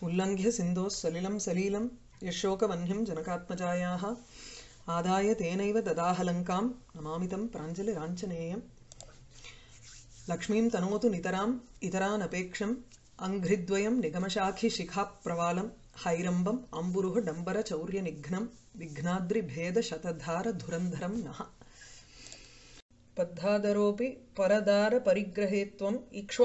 उल्लङ्घ्य सिन्धोः सलिलं सलीलं यशोकवह्निं जनकात्मजायाः आदाय तेनैव ददाहलङ्कां नमामि तं प्राञ्जलिराञ्जनेयम् लक्ष्मीं तनोतु नितराम् इतरानपेक्षम् अङ्घ्रिद्वयं निगमशाखिशिखाप्रवालं हैरम्बम् अम्बुरुः डम्बरचौर्यनिघ्नं विघ्नाद्रिभेदशतधारधुरन्धरं नः बद्धादरोऽपि परदारपरिग्रहे त्वम्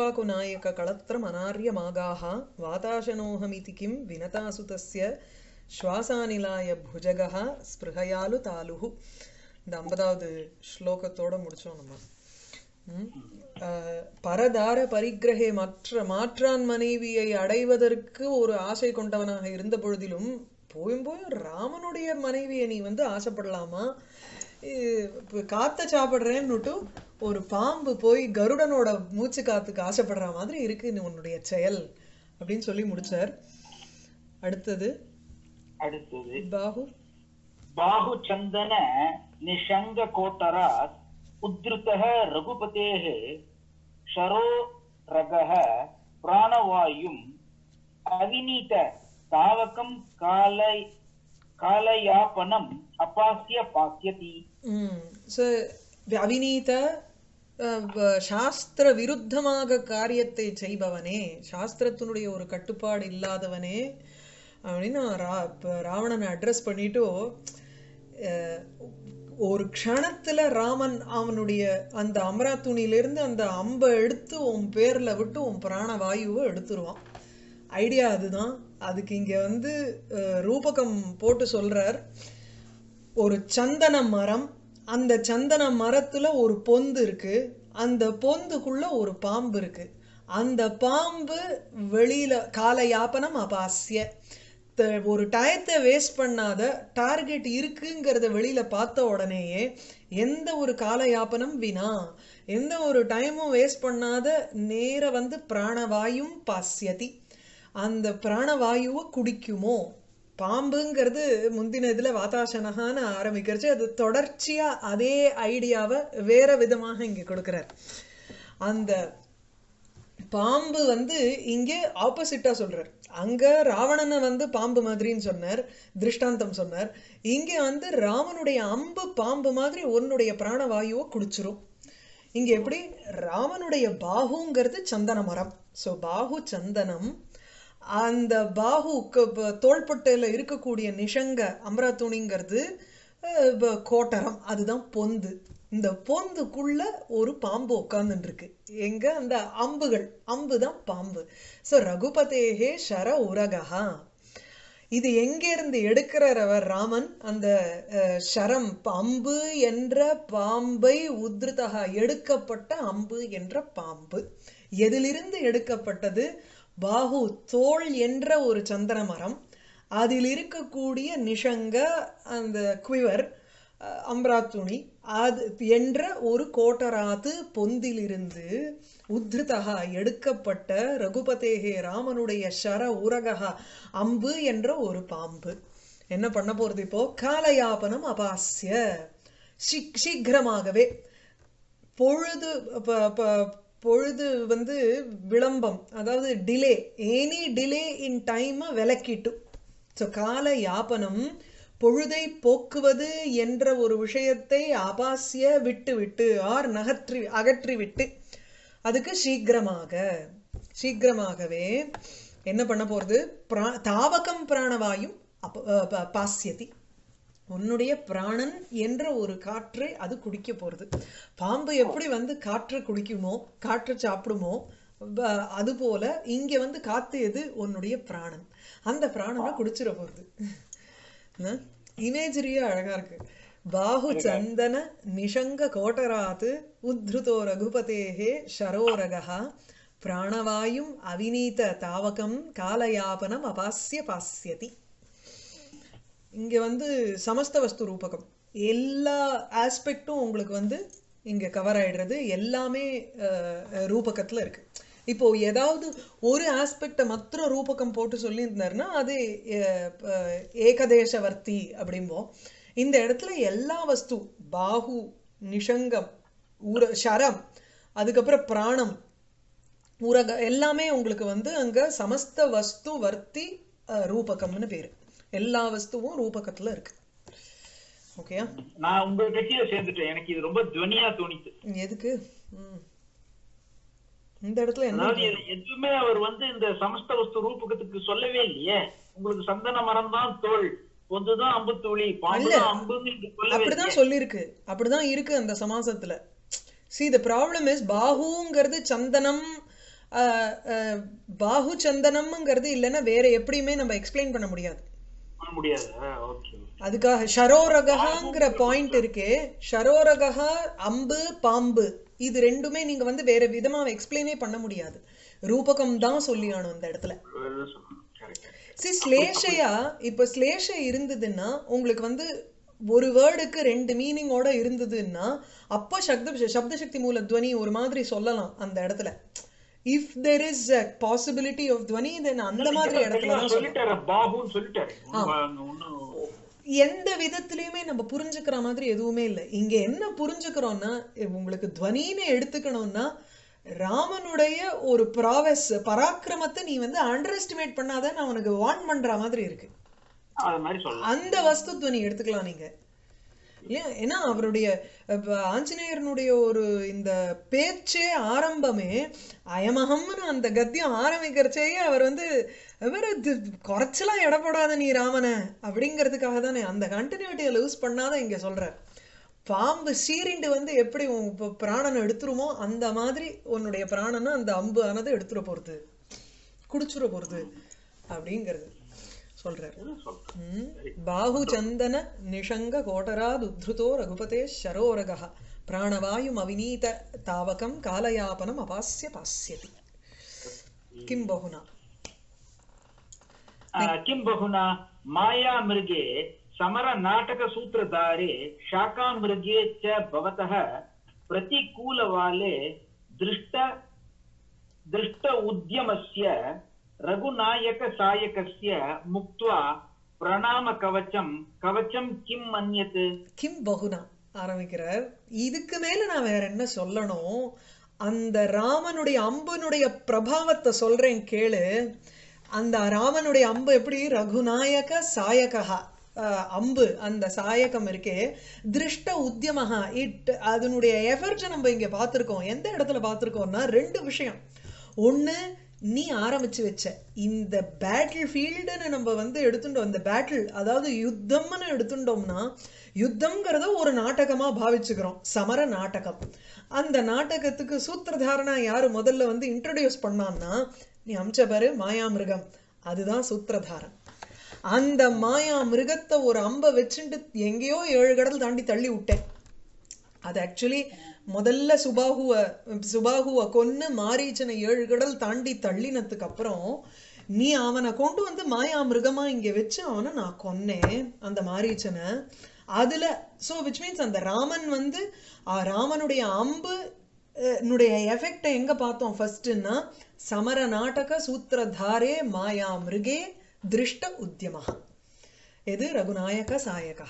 इक्ष्वाकुनायककळत्रमनार्यमागाः वाताशनोऽहमिति किं विनतासु तस्य சுவாசானிலாய புஜகா ஸ்பிருகயாலு தாலுஹு இந்த ஐம்பதாவது ஸ்லோகத்தோட முடிச்சோம் நம்ம ம். அஹ், பரதார பரிக்கிரகே மற்ற மாற்றான் மனைவியை அடைவதற்கு ஒரு ஆசை கொண்டவனாக இருந்த பொழுதிலும் போயும் போயும் ராமனுடைய மனைவியை நீ வந்து ஆசைப்படலாமா இ- இப்ப காத்த சாப்பிடுறேன்னுட்டு ஒரு பாம்பு போய் கருடனோட மூச்சு காத்துக்கு ஆசைப்படுற மாதிரி இருக்கு நீ உன்னுடைய செயல் அப்படின்னு சொல்லி முடிச்சார் அடுத்தது அடுத்தது பாஹு बाहुचन्दन निषङ्गकोटरात् उद्धृतः रघुपतेः शरो रगः प्राणवायुम् अविनीत तावकं कालय कालयापनम् अपास्य पास्यति ம் ஸோ அவிநீத அஹ், வ- சாஸ்திர விருத்தமாக காரியத்தை செய்பவனே சாஸ்திரத்தினுடைய ஒரு கட்டுப்பாடு இல்லாதவனே அப்படின்னு ரா இப்போ ராவணனை அட்ரஸ் பண்ணிட்டு அஹ், ஒரு க்ஷணத்துல ராமன் அவனுடைய அந்த அமரா துணியிலிருந்து அந்த அம்பை எடுத்து உன் பேர்ல விட்டு உன் பிராணவாயுவை எடுத்துருவான் ஐடியா அதுதான் அதுக்கு இங்க வந்து அஹ், ரூபகம் போட்டு சொல்றார் ஒரு சந்தன மரம் அந்த சந்தன மரத்துல ஒரு பொந்து இருக்கு அந்த பொந்துக்குள்ள ஒரு பாம்பு இருக்கு அந்த பாம்பு வெளியில கால யாப்பனம் அபாசிய த- ஒரு டயத்தை வேஸ்ட் பண்ணாத டார்கெட் இருக்குங்கிறத வெளியில பார்த்த உடனேயே எந்த ஒரு கால யாப்பனம் வினா எந்த ஒரு டைமும் வேஸ்ட் பண்ணாத நேர வந்து பிராணவாயும் பாஸ்யதி அந்த பிராணவாயுவை குடிக்குமோ பாம்புங்கிறது முந்தின இதுல வாதாசனகான்னு ஆரம்பிக்கிறச்சு அது தொடர்ச்சியா அதே ஐடியாவை வேற விதமாக இங்க கொடுக்கிறார் அந்த பாம்பு வந்து இங்கே ஆப்போசிட்டா சொல்றார் அங்க ராவணனை வந்து பாம்பு மாதிரின்னு சொன்னார் திருஷ்டாந்தம் சொன்னார் இங்க வந்து ராமனுடைய அம்பு பாம்பு மாதிரி உன்னுடைய பிராணவாயுவை குடிச்சிரும் இங்க எப்படி ராமனுடைய பாகுங்கிறது சந்தன மரம் சோ பாகு சந்தனம் அந்த பாகு க- ப- தோள்பட்டையில இருக்கக்கூடிய நிஷங்க அமராத்துணிங்கிறது அஹ், ப- கோட்டரம் அதுதான் பொந்து இந்த பொந்துக்குள்ள ஒரு பாம்பு உட்கார்ந்துட்டு இருக்கு எங்க அந்த அம்புகள் அம்பு தான் பாம்பு சோ ரகுபதேகே ஷர உரகா இது எங்கிருந்து எடுக்கிறார் அவர் ராமன் அந்த அஹ், ஷரம் அம்பு என்ற பாம்பை உத்ருதகா எடுக்கப்பட்ட அம்பு என்ற பாம்பு எதிலிருந்து எடுக்கப்பட்டது பாகு தோள் என்ற ஒரு சந்தன மரம் அதில் இருக்கக்கூடிய நிஷங்க அந்த குவிவர் அம்ராத்துணி அது என்ற ஒரு கோட்டராத்து பொந்திலிருந்து உத்ருதகா எடுக்கப்பட்ட ரகுபதேகே ராமனுடைய ஷர உரகா அம்பு என்ற ஒரு பாம்பு என்ன பண்ண போறது இப்போ காலயாபனம் அபாஸ்ய சீ- சீக்கிரமாகவே பொழுது ப- ப- பொழுது வந்து விளம்பம் அதாவது delay any delay in time விலக்கிட்டு ஸோ கால யாபனம் பொழுதை போக்குவது என்ற ஒரு விஷயத்தை அபாசிய விட்டு விட்டு ஆர் நகற்றி அகற்றி விட்டு அதுக்கு சீக்கிரமாக சீக்கிரமாகவே என்ன பண்ண போறது பிரா தாவகம் பிராணவாயும் அப்ப அஹ் ப- பாஸ்யதி உன்னுடைய பிராணன் என்ற ஒரு காற்றை அது குடிக்க போறது பாம்பு எப்படி வந்து காற்றை குடிக்குமோ காற்றை சாப்பிடுமோ ப- அதுபோல இங்க வந்து காத்து எது உன்னுடைய பிராணன் அந்த பிராணனை குடிச்சிட போறது இமேஜரியா அழகா இருக்கு பாஹு சந்தன நிஷங்க கோட்டராத்து உத்ருதோ ரகுபதேகே ஷரோரகா பிராணவாயும் அவிநீத தாவகம் காலயாபனம் அபாஸ்ய பாஸ்யதி இங்க வந்து சமஸ்த வஸ்து ரூபகம் எல்லா ஆஸ்பெக்டும் உங்களுக்கு வந்து இங்க கவர் ஆயிடுறது எல்லாமே அஹ், அஹ், ரூபகத்துல இருக்கு இப்போ ஏதாவது ஒரு ஆஸ்பெக்ட மாத்திரம் ரூபகம் போட்டு சொல்லியிருந்தாருன்னா அது அஹ், அஹ், ஏகதேசவர்த்தி அப்படிம்போம் இந்த இடத்துல எல்லா வஸ்து பாகு நிஷங்கம் உர ஷரம் அதுக்கப்புறம் பிராணம் உரக எல்லாமே உங்களுக்கு வந்து அங்க சமஸ்த வஸ்து வர்த்தி அஹ், ரூபகம்னு பேரு எல்லா வஸ்துவும் ரூபகத்துல இருக்கு ஓகேயா நான் உங்க கட்சியில சேர்ந்துட்டேன் எனக்கு இது ரொம்ப துவனியா தோணிச்சு எதுக்கு ம். இந்த இடத்துல என்ன அதாவது எது- எதுவுமே அவர் வந்து இந்த சமஸ்த வஸ்து ரூபகத்துக்கு சொல்லவே இல்லையே உங்களுக்கு சந்தன மரம் தான் தோல் பொந்துதான் அம்பு துளி பாம்பு தான் அம்புன்னு இங்க சொல்லவே இல்லையே. அப்படிதான் சொல்லிருக்கு அப்படிதான் இருக்கு அந்த சமாசத்துல சி த ப்ராப்ளம் இஸ் பாஹுங்கிறது சந்தனம் அஹ், அஹ், பாஹு சந்தனம்ங்கிறது இல்லைன்னா வேற எப்படியுமே நம்ம எக்ஸ்பிளைன் பண்ண முடியாது பண்ண முடியாது ஓகே அதுக்காக ஷரோரகஹாங்கிற பாயிண்ட் இருக்கே ஷரோரகஹா அம்பு பாம்பு இது ரெண்டுமே நீங்க வந்து வேற விதமா எக்ஸ்பிளைனே பண்ண முடியாது ரூபகம் தான் சொல்லி ஆனும் இந்த இடத்துல சி ஸ்லேஷையா இப்ப ஸ்லேஷ இருந்ததுன்னா உங்களுக்கு வந்து ஒரு வேர்டுக்கு ரெண்டு மீனிங்கோட இருந்ததுன்னா அப்போ சப்த சப்த சக்தி மூல துவனி ஒரு மாதிரி சொல்லலாம் அந்த இடத்துல if there is a possibility of துவனி தென் அந்த மாதிரி இடத்துல தான் சொல்லலாம் சொல்லிட்டாரு பாபுன்னு சொல்லிட்டாரு ஒன்னும் எந்த விதத்திலயுமே நம்ம புரிஞ்சுக்கிற மாதிரி எதுவுமே இல்லை இங்க என்ன புரிஞ்சுக்கிறோம்னா இ- உங்களுக்கு துவனின்னு எடுத்துக்கணும்னா ராமனுடைய ஒரு ப்ராவஸ் பராக்கிரமத்தை நீ வந்து அண்டர் எஸ்டிமேட் பண்ணாத நான் உனக்கு வார்ன் பண்ற மாதிரி இருக்கு அது மாதிரி சொல்லலாம் அந்த வஸ்து துவனி எடுத்துக்கலாம் நீங்க இல்லையா ஏன்னா அவருடைய இப்ப ஆஞ்சநேயரனுடைய ஒரு இந்த பேச்சே ஆரம்பமே அயமகம்னு அந்த கத்தியம் ஆரம்பிக்கிறச்சேயே அவர் வந்து வேற குறைச்சலாம் எடை போடாத நீ ராமனை அப்படிங்கிறதுக்காக தானே அந்த கண்டினியூட்டியை லூஸ் பண்ணாத இங்க சொல்றார் பாம்பு சீரிண்டு வந்து எப்படி உன் இப்ப பிராணனை எடுத்துருமோ அந்த மாதிரி உன்னுடைய பிராணனை அந்த அம்பு ஆனது எடுத்துட போறது குடிச்சுட போறது அப்படிங்கிறது சொல்றார் சொல்றேன் ம். பாஹு சந்தன நிஷங்க கோட்டராத் உத்ருதோ ரகுபதே ஷரோரகः பிராணவாயும் அவிநீத தாவகம் காலயாபனம் அபாஸ்ய பாஸ்யதி கிம் பகுனா किं बहुना मायामृगे समरनाटकसूत्रधारे शाकामृगे च भवतः प्रतिकूलवाले दृष्ट दृष्ट उद्यमस्य रघुनायकसायकस्य मुक्त्वा प्रणामकवचं कवचं किं मन्यते கிம் பகுனா ஆரம்பிக்கிறார் இதுக்கு மேல நான் வேற என்ன சொல்லணும் அந்த ராமனுடைய அம்புனுடைய பிரபாவத்தை சொல்றேன் கேளு அந்த ராமனுடைய அம்பு எப்படி ரகுநாயக சாயகா அஹ், அம்பு அந்த சாயகம் இருக்கே திருஷ்ட உத்தியமஹா இட் அதனுடைய எஃபர்ட்ஸை நம்ம இங்க பார்த்திருக்கோம் எந்த இடத்துல பார்த்திருக்கோம்னா ரெண்டு விஷயம் ஒண்ணு நீ ஆரம்பிச்சு வச்ச இந்த பேட்டில் ஃபீல்டுன்னு நம்ம வந்து எடுத்துட்டோம் இந்த பேட்டில் அதாவது யுத்தம்னு எடுத்துட்டோம்னா யுத்தம்ங்கிறத ஒரு நாடகமா பாவிச்சுக்கிறோம் சமர நாடகம் அந்த நாடகத்துக்கு சூத்திரதாரனா யாரு முதல்ல வந்து இன்ட்ரடியூஸ் பண்ணான்னா நீ அமிச்ச பாரு மாயாமிருகம் அதுதான் சூத்திரதாரன் அந்த மாயா மிருகத்தை ஒரு அம்பை வச்சுட்டு எங்கேயோ ஏழு கடல் தாண்டி தள்ளி விட்டேன் அது ஆக்சுவலி முதல்ல சுபாகுவ சுபாகுவ கொன்னு மாரீச்சனை ஏழு கடல் தாண்டி தள்ளினதுக்கு அப்புறம் நீ அவனை கொண்டு வந்து மாயா மிருகமா இங்க வச்சு அவனை நான் கொன்னேன் அந்த மாரீச்சனை அதுல சோ விச் மீன்ஸ் அந்த ராமன் வந்து ஆ, ராமனுடைய அம்பு அஹ், னுடைய எஃபெக்டை எங்க பார்த்தோம் ஃபர்ஸ்ட்னா சமர நாடக சூத்திரதாரே மாயா மிருகே திருஷ்ட உத்தியமஹா எது ரகுநாயக சாயகா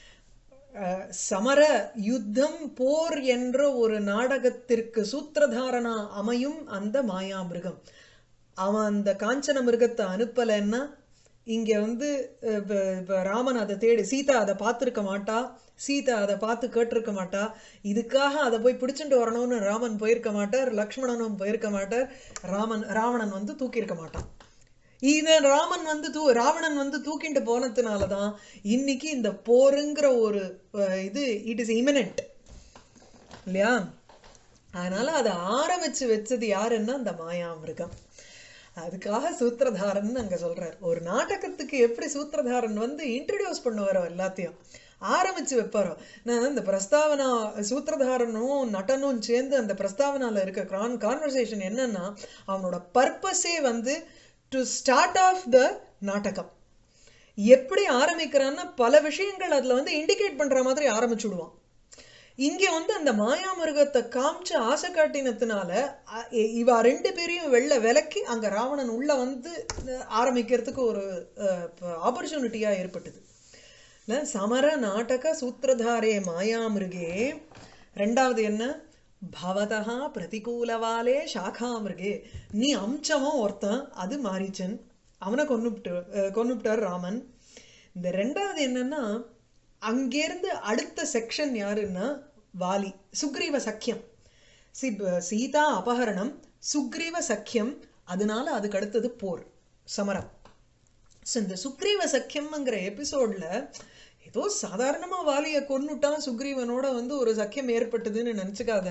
அஹ், சமர யுத்தம் போர் என்ற ஒரு நாடகத்திற்கு சூத்திரதாரனா அமையும் அந்த மாயாமிருகம் அவன் அந்த காஞ்சன மிருகத்தை அனுப்பலைன்னா இங்க வந்து அஹ், இப்ப இப்ப ராமன் அதை தேடி சீதா அதை பார்த்திருக்க மாட்டா சீதா அதை பார்த்து கேட்டிருக்க மாட்டா இதுக்காக அதை போய் பிடிச்சிட்டு வரணும்னு ராமன் போயிருக்க மாட்டார் லக்ஷ்மணனும் போயிருக்க மாட்டார் ராமன் ராவணன் வந்து தூக்கியிருக்க மாட்டான் இத ராமன் வந்து தூ ராவணன் வந்து தூக்கிட்டு போனதுனாலதான் இன்னைக்கு இந்த போருங்கிற ஒரு அஹ், இது இட் இஸ் இமினன்ட் இல்லையா அதனால அதை ஆரம்பிச்சு வச்சது யாருன்னா அந்த மாயாமிருகம் அதுக்காக சூத்திரதாரன் அங்க சொல்றார் ஒரு நாடகத்துக்கு எப்படி சூத்திரதாரன் வந்து இன்ட்ரடியூஸ் பண்ணுவாரோ எல்லாத்தையும் ஆரம்பிச்சு வைப்பாரோ நான் இந்த பிரஸ்தாவனா சூத்திரதாரனும் நடனும் சேர்ந்து அந்த பிரஸ்தாவனால இருக்க கான் கான்வர்சேஷன் என்னன்னா அவனோட பர்பஸே வந்து டு ஸ்டார்ட் ஆஃப் த நாடகம் எப்படி ஆரம்பிக்கிறான்னா பல விஷயங்கள் அதுல வந்து இண்டிகேட் பண்ற மாதிரி ஆரம்பிச்சுடுவான் இங்க வந்து அந்த மாயாமிருகத்தை காமிச்சு ஆசை காட்டினதுனால அ- இ- இவ ரெண்டு பேரையும் வெளில விலக்கி அங்க ராவணன் உள்ள வந்து அஹ், ஆரம்பிக்கிறதுக்கு ஒரு ஆப்பர்ச்சுனிட்டியா ஏற்பட்டது இல்ல? சமர நாடக சூத்திரதாரே மாயாமிருகே ரெண்டாவது என்ன பவதா பிரதிகூலவாலே சாகாமிருகே நீ அம்சவன் ஒருத்தன் அது மாரீச்சன் அவனை கொன்னுப்ட்டு அஹ், கொன்னுப்ட்டார் ராமன் இந்த ரெண்டாவது என்னன்னா அங்கேருந்து அடுத்த செக்ஷன் யாருன்னா வாலி சுக்ரீவ சக்கியம் சி- ப- சீதா அபகரணம் சுக்ரீவ சக்கியம் அதனால அதுக்கு அடுத்தது போர் சமரம் ஸோ இந்த சுக்ரீவ சக்கியம்ங்கிற எபிசோட்ல ஏதோ சாதாரணமா வாலிய கொன்னுட்டான் சுக்ரீவனோட வந்து ஒரு சக்கியம் ஏற்பட்டதுன்னு நினைச்சுக்காத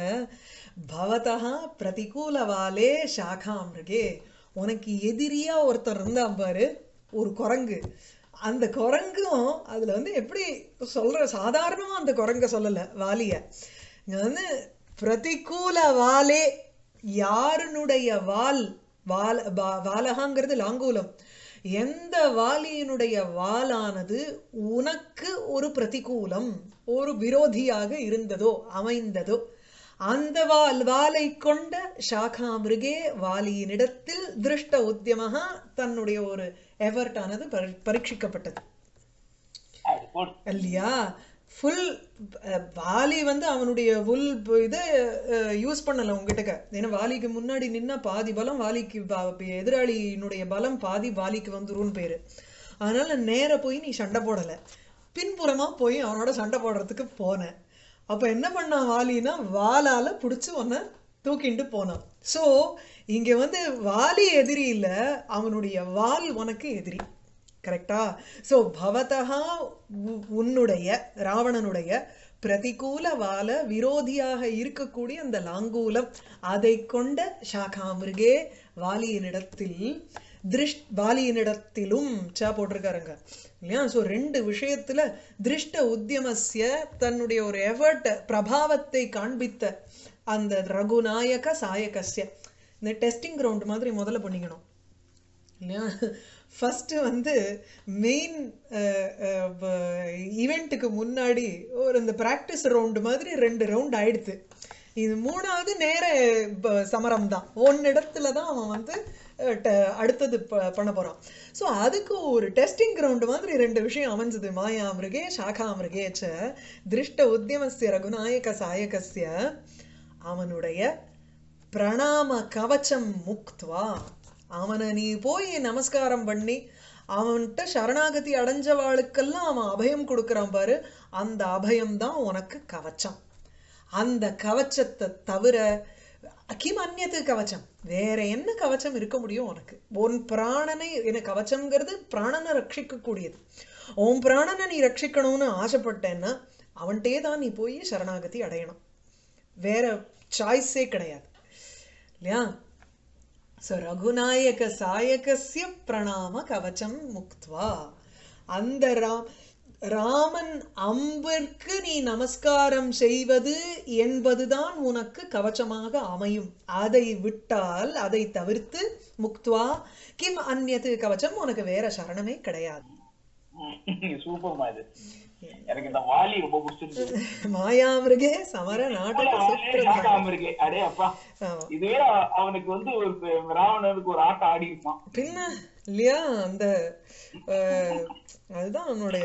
பவதா பிரதிகூல வாலே சாகாமிருகே உனக்கு எதிரியா ஒருத்தர் இருந்தான் பாரு ஒரு குரங்கு அந்த குரங்கும் அதுல வந்து எப்படி சொல்ற சாதாரணமா அந்த குரங்க சொல்லல வாலிய இங்க வந்து பிரதிகூல வாலே யாருனுடைய வால் வால வா- வாலகாங்கிறது லாங்கூலம் எந்த வாலியினுடைய வாலானது உனக்கு ஒரு பிரதிகூலம் ஒரு விரோதியாக இருந்ததோ அமைந்ததோ அந்த வால் வாலை கொண்ட சாகாமிருகே வாலியினிடத்தில் திருஷ்ட உத்தியமாக தன்னுடைய ஒரு எஃபர்ட் ஆனது பரி- பரீட்சிக்கப்பட்டது அது போடு. இல்லையா ஃபுல் வாலி வந்து அவனுடைய ஃபுல் இதை யூஸ் பண்ணல உங்ககிட்ட ஏன்னா வாலிக்கு முன்னாடி நின்னா பாதி பலம் வாலிக்கு ப- எதிராளியினுடைய பலம் பாதி வாலிக்கு வந்துரும்னு பேரு அதனால நேர போய் நீ சண்டை போடல பின்புறமா போய் அவனோட சண்டை போடுறதுக்கு போன அப்ப என்ன பண்ணான் வாலினா வாலால புடிச்சு உன்னை தூக்கிண்டு போனான் சோ இங்க வந்து வாலி எதிரி இல்ல அவனுடைய வால் உனக்கு எதிரி கரெக்டா சோ பவதா உ- உன்னுடைய ராவணனுடைய பிரதிகூல வால விரோதியாக இருக்கக்கூடிய அந்த லாங்கூலம் அதை கொண்ட சாகாமிருகே வாலியினிடத்தில் திருஷ் வாலியினிடத்திலும் சா போட்டிருக்காருங்க இல்லையா ஸோ ரெண்டு விஷயத்துல திருஷ்ட உத்தியமஸ்ய தன்னுடைய ஒரு எஃபர்ட் பிரபாவத்தை காண்பித்த அந்த ரகுநாயக சாயகஸ்ய இந்த டெஸ்டிங் கிரவுண்ட் மாதிரி முதல்ல பண்ணிக்கணும் இல்லையா ஃபஸ்ட்டு வந்து மெயின் ஈவெண்ட்டுக்கு முன்னாடி ஒரு இந்த ப்ராக்டிஸ் ரவுண்டு மாதிரி ரெண்டு ரவுண்ட் ஆயிடுத்து இது மூணாவது நேர ப- சமரம் தான் ஒன்னிடத்துல தான் அவன் வந்து அஹ், ட- அடுத்தது ப- பண்ண போறான் ஸோ அதுக்கு ஒரு டெஸ்டிங் கிரவுண்ட் மாதிரி ரெண்டு விஷயம் அமைஞ்சது மாயா மிருகே சாகா மிருகே ச திருஷ்ட உத்தியமஸ்ய ரகுநாயக சாயகஸ்ய அவனுடைய பிரணாம கவச்சம் முக்த்வா அவனை நீ போய் நமஸ்காரம் பண்ணி அவன்கிட்ட சரணாகதி அடைஞ்சவாளுக்கெல்லாம் அவன் அபயம் கொடுக்கறான் பாரு அந்த அபயம் தான் உனக்கு கவச்சம் அந்த கவச்சத்தை தவிர கிம் அந்நியத்து கவச்சம் வேற என்ன கவச்சம் இருக்க முடியும் உனக்கு உன் பிராணனை என்ன கவச்சம்ங்கிறது பிராணனை ரட்சிக்க கூடியது உன் பிராணனை நீ ரட்சிக்கணும்னு ஆசைப்பட்டேன்னா அவன்கிட்டே தான் நீ போய் சரணாகதி அடையணும் வேற சாய்ஸே கிடையாது இல்லையா ஸோ ரகுநாயக சாயகஸ்ய பிரணாம கவச்சம் முக்த்வா அந்த ராம் ராமன் அம்பிற்கு நீ நமஸ்காரம் செய்வது என்பதுதான் உனக்கு கவச்சமாக அமையும் அதை விட்டால் அதை தவிர்த்து முக்த்வா கிம் அந்நியது கவச்சம் உனக்கு வேற சரணமே கிடையாது சூப்பர்மா இது எனக்கு இந்த வாலி ரொம்ப பிடிச்சிருந்தது மாயாமிருகே சமர நாடக வாலே சுப்ரதா சாக்காம இருக்கே அடே அப்பா ஆமா. இதுவே அ- அவனுக்கு வந்து ஒரு ப- ராவணனுக்கு ஒரு ஆட்டம் ஆடி இருப்பான் பின்ன இல்லையா அந்த அஹ், அதுதான் அவனுடைய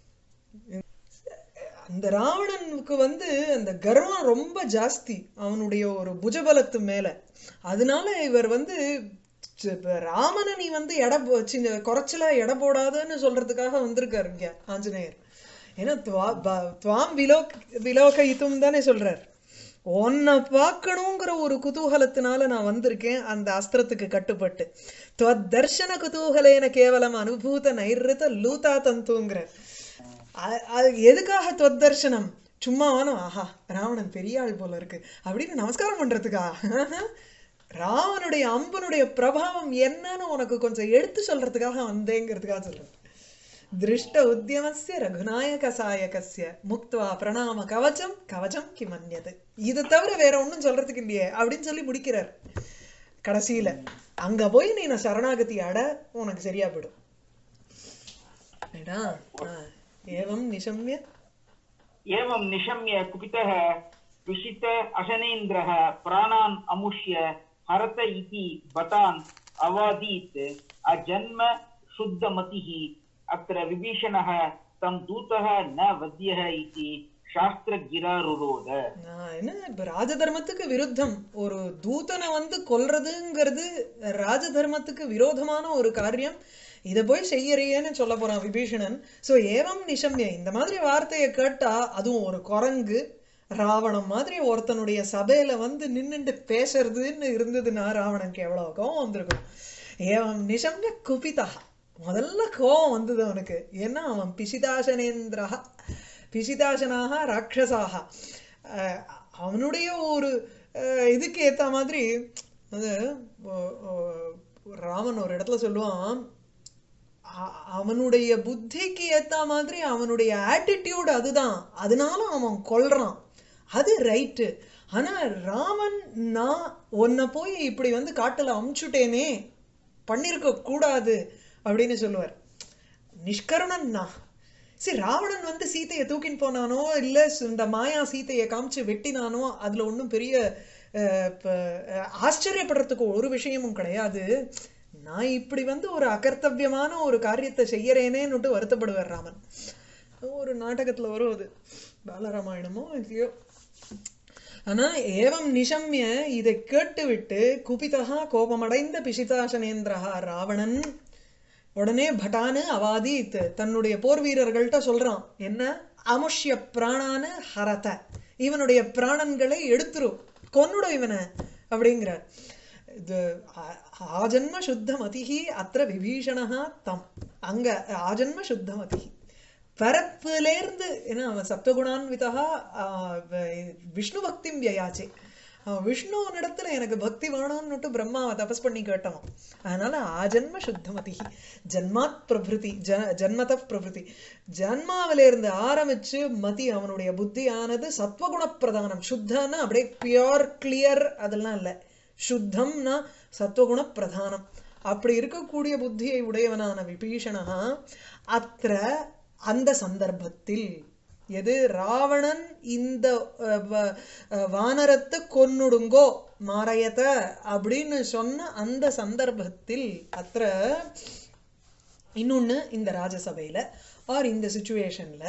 அந்த ராவணனுக்கு வந்து அந்த கர்வம் ரொம்ப ஜாஸ்தி அவனுடைய ஒரு புஜபலத்து மேல அதனால இவர் வந்து ச்ச, இப்ப ராமனை நீ வந்து எடை போ- சின்ன குறைச்சலா எடை போடாதன்னு சொல்றதுக்காக வந்திருக்காரு இங்க ஆஞ்சநேயர் ஏன்னா துவா- ப- துவாம் விலோக் விலோகயித்தும் தானே சொல்றார் உன்னை பார்க்கணுங்கிற ஒரு குதூகலத்தினால நான் வந்திருக்கேன் அந்த அஸ்திரத்துக்கு கட்டுப்பட்டு துவத் தர்ஷன குதூகலேன கேவலம் அனுபூத நைர்ருத லூதா தந்துங்கிற அ- அது எதுக்காக துவத் தர்ஷனம் சும்மா வானம் ஆஹா ராவணன் பெரிய ஆள் போல இருக்கு அப்படின்னு நமஸ்காரம் பண்றதுக்கா ராவனுடைய அம்பனுடைய பிரபாவம் என்னன்னு உனக்கு கொஞ்சம் எடுத்து சொல்றதுக்காக வந்தேங்கிறதுக்காக சொல்றேன் திருஷ்ட உத்தியமஸ்ய ரகுநாயக சாயகஸ்ய முக்த்வா பிரணாம கவச்சம் கவச்சம் கிமன்யது இது தவிர வேற ஒண்ணும் சொல்றதுக்கு இல்லையே அப்படின்னு சொல்லி முடிக்கிறார் கடைசியில அங்க போய் நீ நான் சரணாகதி அட உனக்கு சரியா போயிடும் ரைட்டா? ஆ. ஏவம் நிஷம்ய एवं निशम्य कुपितः विषित अशनेन्द्रः प्राणान् अमुष्य हरत इति बतान् अवादीत् अजन्म शुद्धमतिः अत्र विभीषणः तं दूतः न वध्यः इति சாஸ்திர கிராருரோத நான் என்ன இப்ப ராஜதர்மத்துக்கு விருத்தம் ஒரு தூதனை வந்து கொல்றதுங்கிறது ராஜதர்மத்துக்கு விரோதமான ஒரு காரியம் இதை போய் செய்யறியேன்னு சொல்ல போறான் விபீஷணன் சோ ஏவம் நிஷம்ய இந்த மாதிரி வார்த்தையை கேட்டா அதுவும் ஒரு குரங்கு ராவணன் மாதிரி ஒருத்தனுடைய சபையில வந்து நின்னுட்டு பேசுறதுன்னு இருந்ததுன்னா ராவணனுக்கு எவ்வளவு கோவம் வந்திருக்கும் ஏவம் நிஷம்ய குபிதா முதல்ல கோவம் வந்தது அவனுக்கு ஏன்னா அவன் பிசிதாசனேந்திரா பிசிதாசனாக ராட்சசாக அஹ் அவனுடைய ஒரு அஹ், இதுக்கு ஏத்த மாதிரி அது ஒ- ஒ- ராமன் ஒரு இடத்துல சொல்லுவான் அ- அவனுடைய புத்திக்கு ஏத்த மாதிரி அவனுடைய ஆட்டிடியூட் அதுதான் அதனால அவன் கொல்றான் அது ரைட்டு ஆனா ராமன் நான் உன்னை போய் இப்படி வந்து காட்டுல அமுச்சுட்டேனே பண்ணிருக்க கூடாது அப்படின்னு சொல்லுவார் நிஷ்கருணன் நான் சரி ராவணன் வந்து சீதையை தூக்கின்னு போனானோ இல்ல சு- இந்த மாயா சீதையை காமிச்சு வெட்டினானோ அதுல ஒண்ணும் பெரிய அஹ், ப- அஹ், ஆச்சரியப்படுறதுக்கு ஒரு விஷயமும் கிடையாது நான் இப்படி வந்து ஒரு அகர்த்தவியமான ஒரு காரியத்தை செய்யறேனேன்னுட்டு வருத்தப்படுவார் ராமன் ஒரு நாடகத்துல வரும் அது பாலராமாயணமோ இல்லையோ ஆனா ஏவம் நிஷம்ய இதை கேட்டுவிட்டு குபிதா கோபமடைந்த பிசிதாசனேந்திரஹா ராவணன் உடனே பட்டானு அவாதீத் தன்னுடைய போர் வீரர்கள்ட்ட சொல்றான் என்ன அமுஷ்ய பிராணான ஹரத இவனுடைய பிராணன்களை எடுத்துரு கொன்னுடும் இவனை அப்படிங்கிறார் இது ஆ- ஆஜன்ம சுத்தமதிஹி அத்திர விபீஷணஹா தம் அங்க ஆஜன்ம சுத்தமதிஹி பிறப்பிலேருந்து ஏன்னா அவன் சப்தகுணான்விதா விஷ்ணு பக்திம் வியாச்சே அவன் விஷ்ணுவனிடத்துல எனக்கு பக்தி வேணும்னுட்டு பிரம்மாவை தபஸ் பண்ணி கேட்டவன் அதனால ஆஜன்ம சுத்தமதி ஜன்மாத் பிரபிருதி ஜ ஜன்மத பிரபிருதி ஜன்மாவில இருந்து ஆரம்பிச்சு மதி அவனுடைய புத்தியானது சத்வகுண பிரதானம் சுத்தன்னா அப்படியே பியோர் கிளியர் அதெல்லாம் இல்ல சுத்தம்னா சத்வகுண பிரதானம் அப்படி இருக்கக்கூடிய புத்தியை உடையவனான விபீஷணா அத்திர அந்த சந்தர்ப்பத்தில் எது ராவணன் இந்த அஹ், வ- அஹ், வானரத்தை கொன்னுடுங்கோ மாரையத அப்படின்னு சொன்ன அந்த சந்தர்ப்பத்தில் அத்திர இன்னொன்னு இந்த ராஜசபையில ஆர் இந்த சுச்சுவேஷன்ல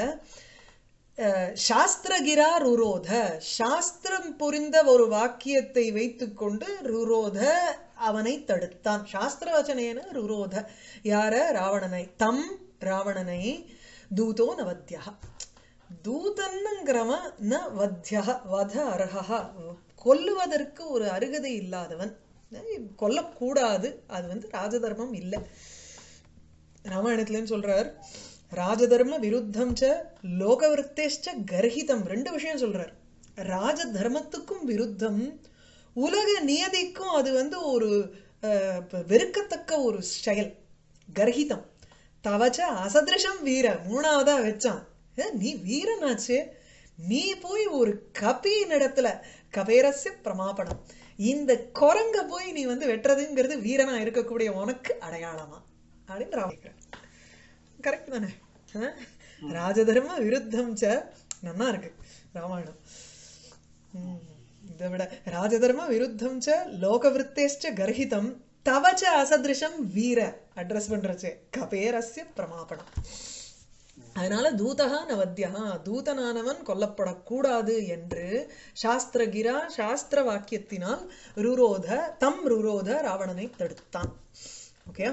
சாஸ்திரகிரா ருரோத சாஸ்திரம் புரிந்த ஒரு வாக்கியத்தை வைத்துக்கொண்டு ருரோத அவனை தடுத்தான் சாஸ்திர வச்சனேன ருரோத யார ராவணனை தம் ராவணனை தூதோ நவத்யா தூதன்னுங்கிறவன் ந வத்யா வத அர்ஹா கொல்லுவதற்கு ஒரு அருகதை இல்லாதவன் கொல்லக்கூடாது அது வந்து ராஜதர்மம் இல்லை ராமாயணத்துலன்னு சொல்றார் ராஜதர்ம விருத்தம் ச லோகவிருத்தேஷ்ட கர்ஹிதம் ரெண்டு விஷயம் சொல்றார் ராஜ தர்மத்துக்கும் விருத்தம் உலக நியதிக்கும் அது வந்து ஒரு அஹ், ப- வெறுக்கத்தக்க ஒரு செயல் கர்ஹிதம் தவச்ச அசதிருஷம் வீர மூணாவதா வச்சான் ஏ, நீ வீரனாச்சு நீ போய் ஒரு கபியின் இடத்துல கபேரஸ்ய பிரமாபணம் இந்த குரங்க போய் நீ வந்து வெட்டுறதுங்கிறது வீரனா இருக்கக்கூடிய உனக்கு அடையாளமா அப்படின்னு ராமிக்கிறார் கரெக்ட் தானே ஆ? ராஜதர்ம விருத்தம் ச நல்லா இருக்கு ராமாயணம் ம், இதை விட ராஜதர்ம விருத்தம் ச லோகவிருத்தேஷ்ட கர்ஹிதம் தவச்ச அசதிருஷம் வீர அட்ரஸ் பண்றச்சு கபேரஸ்ய பிரமாபணம் அதனால தூதகா நவத்யா தூதனானவன் கொல்லப்படக்கூடாது என்று சாஸ்திரகிரா சாஸ்திர வாக்கியத்தினால் ருரோத தம் ருரோத ராவணனை தடுத்தான் ஓகே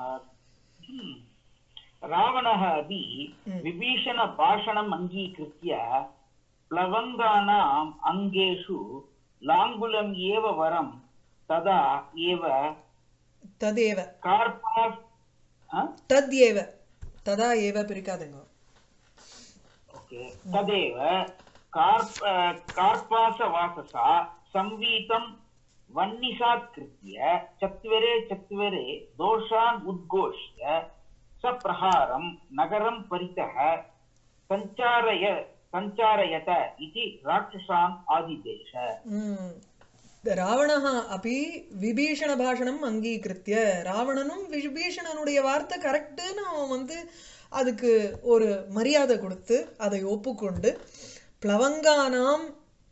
रावणः अपि विभीषणभाषणम् अङ्गीकृत्य प्लवङ्गानाम् अङ्गेषु लाङ्गुलम् एव वरं तदा एव ததேவ कार्पास् हा? தத் ஏவ ததா ஏவ பிரிக்காதுங்க ओके तदेव कार्प कार्पासवाससा संवीतं वह्निसात्कृत्य चत्वरे चत्वरे दोषान् उद्घोष्य सप्रहारं नगरं परितः सञ्चारय सञ्चारयत इति राक्षसान् आदिदेश ம். ராவணஹ அப்படி விபீஷண பாஷணம் அங்கீகிருத்திய ராவணனும் விபீஷணனுடைய வார்த்தை கரெக்டுன்னு அவன் வந்து அதுக்கு ஒரு மரியாதை கொடுத்து அதை ஒப்புக்கொண்டு பிளவங்கானாம்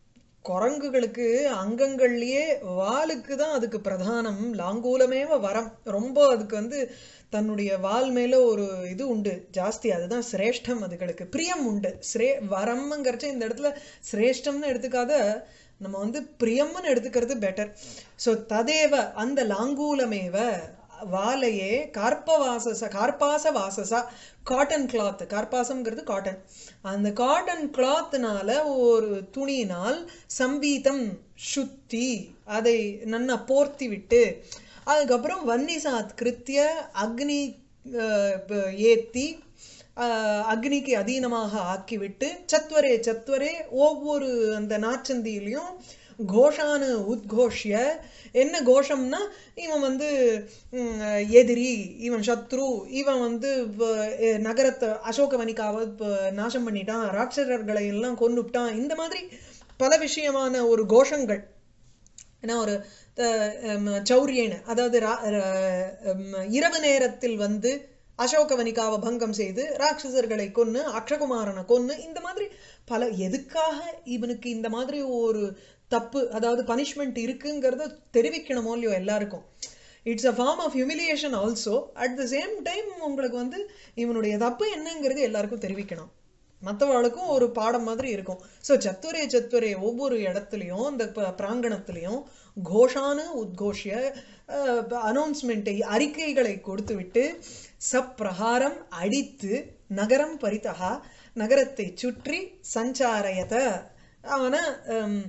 குரங்குகளுக்கு அங்கங்கள்லயே வாலுக்கு தான் அதுக்கு பிரதானம் லாங்கூலமேவ வரம் ரொம்ப அதுக்கு வந்து தன்னுடைய வால் மேல ஒரு இது உண்டு ஜாஸ்தி அதுதான் சிரேஷ்டம் அதுகளுக்கு பிரியம் உண்டு ஸ்ரே வரம்ங்கிறச்ச இந்த இடத்துல சிரேஷ்டம்னு எடுத்துக்காத நம்ம வந்து பிரியம்னு எடுத்துக்கிறது பெட்டர் ஸோ ததேவ அந்த லாங்கூலமேவ வாலையே கார்பவாசச கார்பாச வாசசா காட்டன் கிளாத் கார்பாசம்ங்கிறது காட்டன் அந்த காட்டன் கிளாத்னால ஒரு துணியினால் சம்பீதம் சுத்தி அதை நன்னா போர்த்தி விட்டு அதுக்கப்புறம் வன்னிசாத் கிருத்திய அக்னி அஹ், ப- ஏத்தி அஹ், அக்னிக்கு அதீனமாக ஆக்கிவிட்டு சத்வரே சத்வரே ஒவ்வொரு அந்த நாச்சந்தியிலையும் கோஷானு உத்கோஷ்ய என்ன கோஷம்னா இவன் வந்து ம், எதிரி இவன் சத்ரு இவன் வந்து வ- எ- நகரத்தை அசோகவனிக்காவை ப- நாசம் பண்ணிட்டான் ராட்சசர்களை எல்லாம் கொன்னுப்டான் இந்த மாதிரி பல விஷயமான ஒரு கோஷங்கள் ஏன்னா ஒரு அஹ், ஹம், சௌரியேன அதாவது ரா- ர- ஹம், இரவு நேரத்தில் வந்து அசோகவனிகாவை பங்கம் செய்து ராட்சசர்களை கொன்னு அக்ஷகுமாரனை கொன்னு இந்த மாதிரி பல எதுக்காக இவனுக்கு இந்த மாதிரி ஒரு தப்பு அதாவது பனிஷ்மெண்ட் இருக்குங்கிறத தெரிவிக்கணுமோ இல்லையோ எல்லாருக்கும் it's a form of humiliation also at the same time உங்களுக்கு வந்து இவனுடைய தப்பு என்னங்கிறது எல்லாருக்கும் தெரிவிக்கணும் மற்றவாளுக்கும் ஒரு பாடம் மாதிரி இருக்கும் ஸோ சத்துரே சத்துரே ஒவ்வொரு இடத்துலையும் அந்த ப- பிராங்கணத்திலையும் கோஷானு உத்கோஷிய அனௌன்ஸ்மெண்ட்டை அறிக்கைகளை கொடுத்துவிட்டு சப்பிரகாரம் அடித்து நகரம் பரிதகா நகரத்தை சுற்றி சஞ்சாரயத அவன ஹம்,